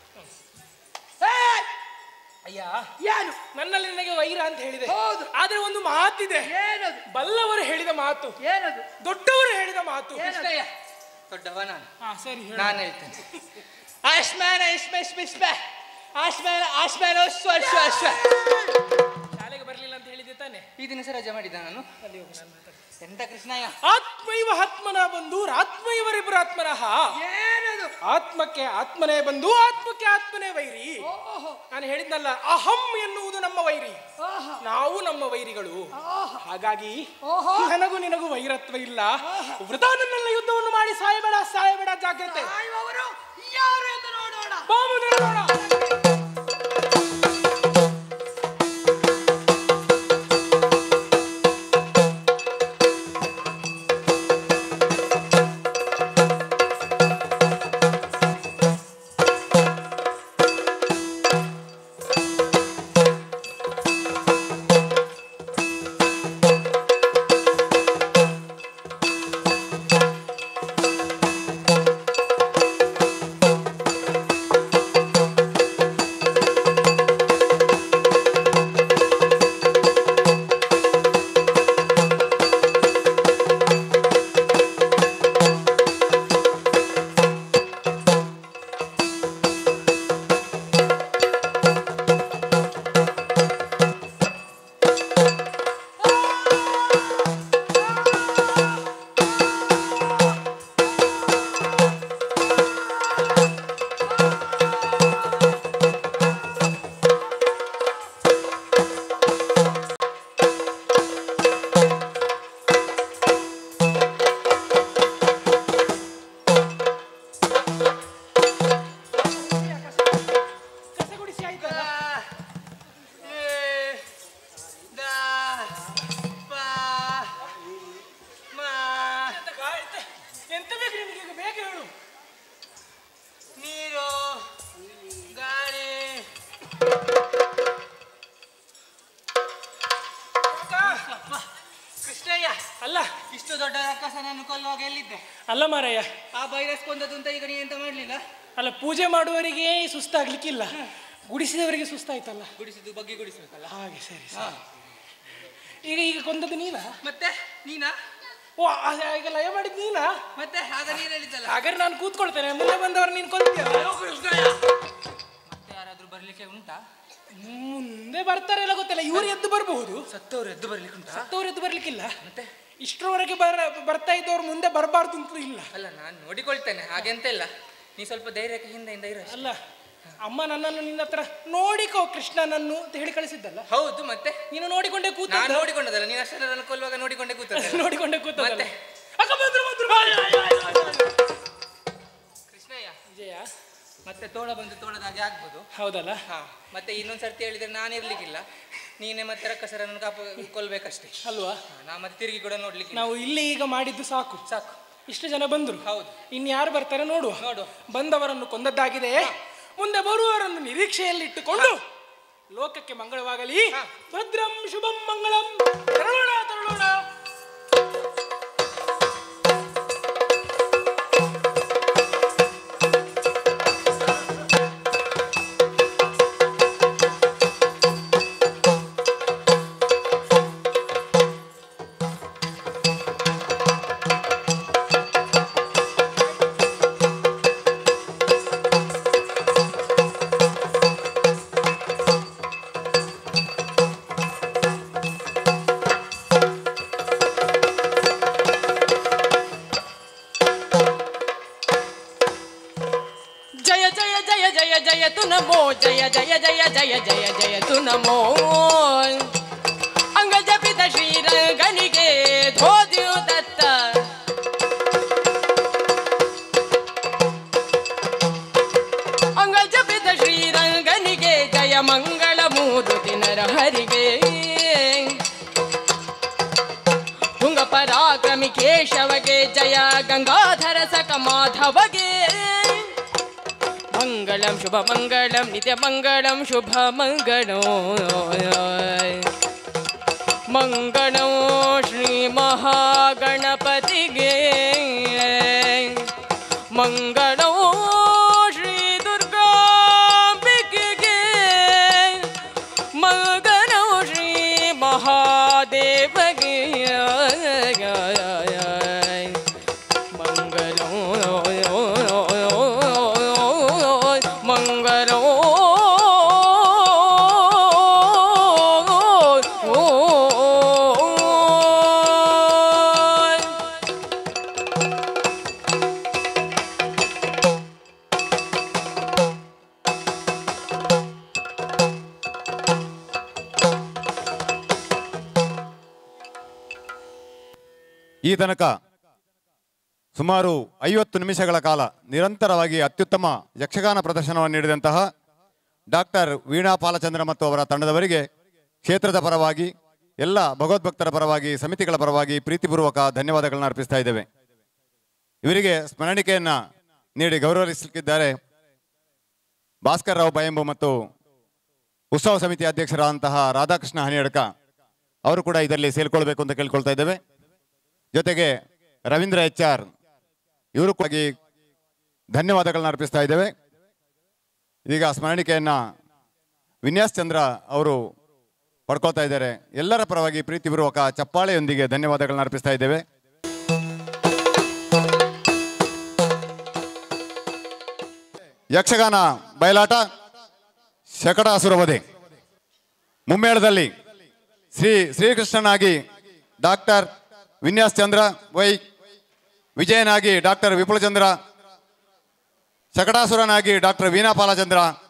ಏಯ್! ಅಯ್ಯ ಏನು ನನ್ನಲ್ಲಿ ನಿನಗೆ ವೈರ ಅಂತ ಹೇಳಿದೆ ಹೌದು. ಆದ್ರೆ ಒಂದು ಮಾತಿದೆ ಏನದು ಬಲ್ಲವರು ಹೇಳಿದ ಮಾತು ಏನದು ದೊಡ್ಡವರು ಹೇಳಿದ ಮಾತು ಕೃಷ್ಣಯ್ಯ ದೊಡ್ಡವ ನಾನು ಹಾ ಸರಿ ಹೇಳು. ನಾನು ಹೇಳ್ತೇನೆ ಆಶ್ಮ್ಯಾನ ಇಶ್ಮೆ ಇಶ್ಮೆ ಆಶ್ಮ್ಯಾನ ಆಶ್ಮ್ಯಾನ ಅಶ್ವ ಅಶ್ವ ಅಶ್ವ ಶಾಲೆಗೆ ಬರ್ಲಿಲ್ಲ ಅಂತ ಹೇಳಿದ್ದೆ ತಾನೆ ಈ ದಿನ ಸಹ ರಜೆ ಮಾಡಿದ್ದ ನಾನು ಅಲ್ಲಿ ಹೋಗಿ ನಾನು ಮಾತಾಡ್ತೀನಿ. ಎಂತ ಕೃಷ್ಣಯ್ಯ ಆತ್ಮೈವ ಆತ್ಮನ ಬಂದು ಆತ್ಮೈವರಿಬ್ಬರು ಆತ್ಮನಃ ಏನದು ಆತ್ಮಕ್ಕೆ ಆತ್ಮನೇ ಬಂದು ಆತ್ಮಕ್ಕೆ ಆತ್ಮನೇ ವೈರಿ ಓಹೋ ನಾನು ಹೇಳಿದ್ನಲ್ಲ ಅಹಂ ಎನ್ನುವುದು ನಮ್ಮ ವೈರಿ ಆಹಾ ನಾವು ನಮ್ಮ ವೈರಿಗಳು ಆಹಾ ಹಾಗಾಗಿ ಓಹೋ ನನಗೂ ನಿನಗೂ ವೈರತ್ವ ಇಲ್ಲ ವೃತಾನನ್ನೆಲ್ಲ ಯುದ್ಧವನ್ನು ಮಾಡಿ ಸಾಯಬೇಡ ಸಾಯಬೇಡ ಜಾಗ್ರತೆ ಕಾಯುವವರು ಯಾರು ಎಂದು ನೋಡೋಣ ಬಾಮು ನಿಲ್ಲೋಣ. ಕಸ ಗುಡಿಸಿ ಆಯ್ತಲ್ಲ ಎಂತ ಗಾ- ಎಂತ- ಎಂತ ಬೇಕು ನಿನಗೆ ಈಗ ಬೇಗ ಹೇಳು ನೀರು ಗಾಳಿ ಅಪ್ಪ, ಕೃಷ್ಣಯ್ಯ ಅಲ್ಲ ಇಷ್ಟು ದೊಡ್ಡ ರಕ್ಕಸನನ್ನು ಕೊಲ್ಲುವಾಗ ಎಲ್ಲಿದ್ದೆ ಅಲ್ಲ ಮಾರಯ್ಯ ಆ ವೈರಸ್ ಕೊಂದದ್ದು ಅಂತ ಈಗ ನೀ ಎಂತ ಮಾಡ್ಲಿಲ್ಲ ಅಲ್ಲ ಪೂಜೆ ಮಾಡುವವರಿಗೆ ಸುಸ್ತಾಗ್ಲಿಕ್ಕಿಲ್ಲ ಗುಡಿಸಿದವರಿಗೆ ಸುಸ್ತಾಯ್ತಲ್ಲ ಗುಡಿಸಿದ್ದು ಬಗ್ಗೆ ಗುಡಿಸ್ಬೇಕಲ್ಲ ಹಾಗೆ ಸರಿ ಸರಿ ಈಗ ಈಗ ಕೊಂದದ್ದು ನೀನಾ ಮತ್ತೆ ನೀನಾ ಓ ಆ- ಈಗ ಲಯ ಮಾಡಿದ್ ನೀನಾ ಮತ್ತೆ ಆಗ ನೀನ್ ಹೇಳಿದ್ದಲ್ಲ ಹಾಗಾದ್ರೆ ನಾನು ಕೂತ್ಕೊಳ್ತೇನೆ ಮುಂದೆ ಬಂದವರು ನೀನು ಕೊಂದ್ಯಲ್ಲ ಮತ್ತೆ ಯಾರಾದ್ರೂ ಬರ್ಲಿಕ್ಕೆ ಉಂಟಾ ಮುಂದೆ ಬರ್ತಾರೆಲ್ಲ ಗೊತ್ತಿಲ್ಲ ಇವರು ಎದ್ದು ಬರಬಹುದು ಸತ್ತವ್ರು ಎದ್ದು ಬರ್ಲಿಕ್ಕೆ ಉಂಟಾ ಸತ್ತವರು ಎದ್ದು ಬರ್ಲಿಕ್ಕಿಲ್ಲ ಮತ್ತೆ ಇಷ್ಟರವರೆಗೆ ಬರ ಬರ್ತಾ ಇದ್ದವ್ರು ಮುಂದೆ ಬರಬಾರ್ದು ಅಂತಲೂ ಇಲ್ಲ ಅಲ್ಲ ನಾನು ನೋಡಿಕೊಳ್ತೇನೆ ಹಾಗೆಂತ ಇಲ್ಲ ನೀ ಸ್ವಲ್ಪ ಧೈರ್ಯಕ್ಕೆ ಹಿಂದೆಯಿಂದ ಇರು ಅಷ್ಟೇ. ಅಲ್ಲ ಅಮ್ಮ ನನ್ನನ್ನು ನಿನ್ನ ಹತ್ರ ನೋಡಿಕೋ ಕೃಷ್ಣನನ್ನು ಅಂತ ಹೇಳಿ ಕಳಿಸಿದ್ದಲ್ಲ ಹೌದು ಮತ್ತೆ ನೀನು ನೋಡಿಕೊಂಡೇ ಕೂತ ನಾನು ನೋಡಿಕೊಂಡದಲ್ಲ ನೀನು ಅಷ್ಟೆಲ್ಲ ಕೊಲ್ಲುವಾಗ ನೋಡಿಕೊಂಡೆ ಕೂತದ್ದು ನೋಡಿಕೊಂಡೇ ಕೂತ ಮತ್ತೆ? ಅಕ್ಕ ಬಂದ್ರು ಬಂದ್ರು ಕೃಷ್ಣಯ್ಯ ವಿಜಯ ಮತ್ತೆ ತೋಳ ಬಂದು ತೋಳದಾಗೆ ಆಗ್ಬೋದು ಹೌದಲ್ಲ ಹಾ ಮತ್ತೆ ಇನ್ನೊಂದ್ ಸರ್ತಿ ಹೇಳಿದ್ರೆ ನಾನು ಇರ್ಲಿಕ್ಕಿಲ್ಲ ನೀನೇ ಮತ್ತೆ ರಕ್ಕಸರನ್ನು ಕಾಪ ಕೊಲ್ಬೇಕಷ್ಟೇ ಅಲ್ವಾ ಹಾ, ನಾ ಮತ್ತೆ ತಿರುಗಿ ಕೂಡ ನೋಡ್ಲಿಕ್ಕೆ ನಾವು ಇಲ್ಲಿ ಈಗ ಮಾಡಿದ್ದು ಸಾಕು ಸಾಕು ಇಷ್ಟು ಜನ ಬಂದ್ರು ಹೌದು ಇನ್ಯಾರು ಬರ್ತಾರೆ ನೋಡುವ ನೋಡುವ. ಬಂದವರನ್ನು ಕೊಂದದ್ದಾಗಿದೆ ಮುಂದೆ ಬರುವವರನ್ನು ನಿರೀಕ್ಷೆಯಲ್ಲಿಟ್ಟುಕೊಂಡು ಲೋಕಕ್ಕೆ ಮಂಗಳವಾಗಲಿ ಹಾ. ಭದ್ರಂ ಶುಭಂ ಮಂಗಳಂ ತರಳೋಣ ತರಳೋಣ tu namo jaya jaya jaya jaya jaya jaya tu namo ಅಂಗ ಜಪಿತ ಶ್ರೀರಂಗನಿಗೆ ಧೋದ್ಯು ದತ್ತ ಅಂಗ ಜಪಿತ ಶ್ರೀರಂಗನಿಗೆ ಜಯ ಮಂಗಳ ಮೂರು ದಿನರ ಹರಿಗೆ ತುಂಗ ಪರಾಕ್ರಮಿ ಕೇಶವಗೆ ಜಯ ಗಂಗಾಧರ ಸಕ ಮಾಧವಗೆ ಮಂಗಳಂ ಶುಭ ಮಂಗಳಂ ನಿತ್ಯ ಮಂಗಳಂ ಶುಭ ಮಂಗಳೋ ಮಂಗಳೋ ಶ್ರೀ ಮಹಾಗಣಪತಿಗೆ ಮಂಗಳೋ ಶ್ರೀ ದುರ್ಗಾಂಬಿಕೆಗೆ ಮಂಗಳೋ ಶ್ರೀ ಮಹಾದೇವಗೆ ಮಂಗಳೋ ಮಂಗಳೋ ಈ ತನಕ ಸುಮಾರು ಐವತ್ತು ನಿಮಿಷಗಳ ಕಾಲ ನಿರಂತರವಾಗಿ ಅತ್ಯುತ್ತಮ ಯಕ್ಷಗಾನ ಪ್ರದರ್ಶನವನ್ನು ನೀಡಿದಂತಹ ಡಾಕ್ಟರ್ ವೀಣಾ ಪಾಲಚಂದ್ರ ಮತ್ತು ಅವರ ತಂಡದವರಿಗೆ ಕ್ಷೇತ್ರದ ಪರವಾಗಿ ಎಲ್ಲ ಭಗವದ್ಭಕ್ತರ ಪರವಾಗಿ ಸಮಿತಿಗಳ ಪರವಾಗಿ ಪ್ರೀತಿಪೂರ್ವಕ ಧನ್ಯವಾದಗಳನ್ನು ಅರ್ಪಿಸ್ತಾ ಇದ್ದೇವೆ ಇವರಿಗೆ ಸ್ಮರಣಿಕೆಯನ್ನ ನೀಡಿ ಗೌರವಿಸಲಿಕ್ಕಿದ್ದಾರೆ ಭಾಸ್ಕರ್ ರಾವ್ ಬಯಂಬು ಮತ್ತು ಉತ್ಸವ ಸಮಿತಿ ಅಧ್ಯಕ್ಷರಾದಂತಹ ರಾಧಾಕೃಷ್ಣ ಹನಿಯಡ್ಕ ಅವರು ಕೂಡ ಇದರಲ್ಲಿ ಸೇರ್ಕೊಳ್ಬೇಕು ಅಂತ ಕೇಳ್ಕೊಳ್ತಾ ಇದ್ದೇವೆ ಜೊತೆಗೆ ರವೀಂದ್ರ ಎಚ್ ಆರ್ ಇವರು ಕೂಡ ಧನ್ಯವಾದಗಳನ್ನ ಅರ್ಪಿಸ್ತಾ ಇದ್ದೇವೆ ಈಗ ಸ್ಮರಣಿಕೆಯನ್ನ ವಿನ್ಯಾಸ್ ಚಂದ್ರ ಅವರು ಪಡ್ಕೊಳ್ತಾ ಇದ್ದಾರೆ ಎಲ್ಲರ ಪರವಾಗಿ ಪ್ರೀತಿಪೂರ್ವಕ ಚಪ್ಪಾಳೆಯೊಂದಿಗೆ ಧನ್ಯವಾದಗಳನ್ನ ಅರ್ಪಿಸ್ತಾ ಇದ್ದೇವೆ ಯಕ್ಷಗಾನ ಬಯಲಾಟ ಶಕಟಾಸುರ ವಧೆ ಮುಮ್ಮೇಳದಲ್ಲಿ ಶ್ರೀ ಶ್ರೀಕೃಷ್ಣನಾಗಿ ಡಾಕ್ಟರ್ ವಿನ್ಯಾಸ್ ಚಂದ್ರ ವೈ ವಿಜಯನಾಗಿ ಡಾಕ್ಟರ್ ವಿಪುಲಚಂದ್ರ ಶಕಟಾಸುರನಾಗಿ ಡಾಕ್ಟರ್ ವೀಣಾ ಪಾಲಚಂದ್ರ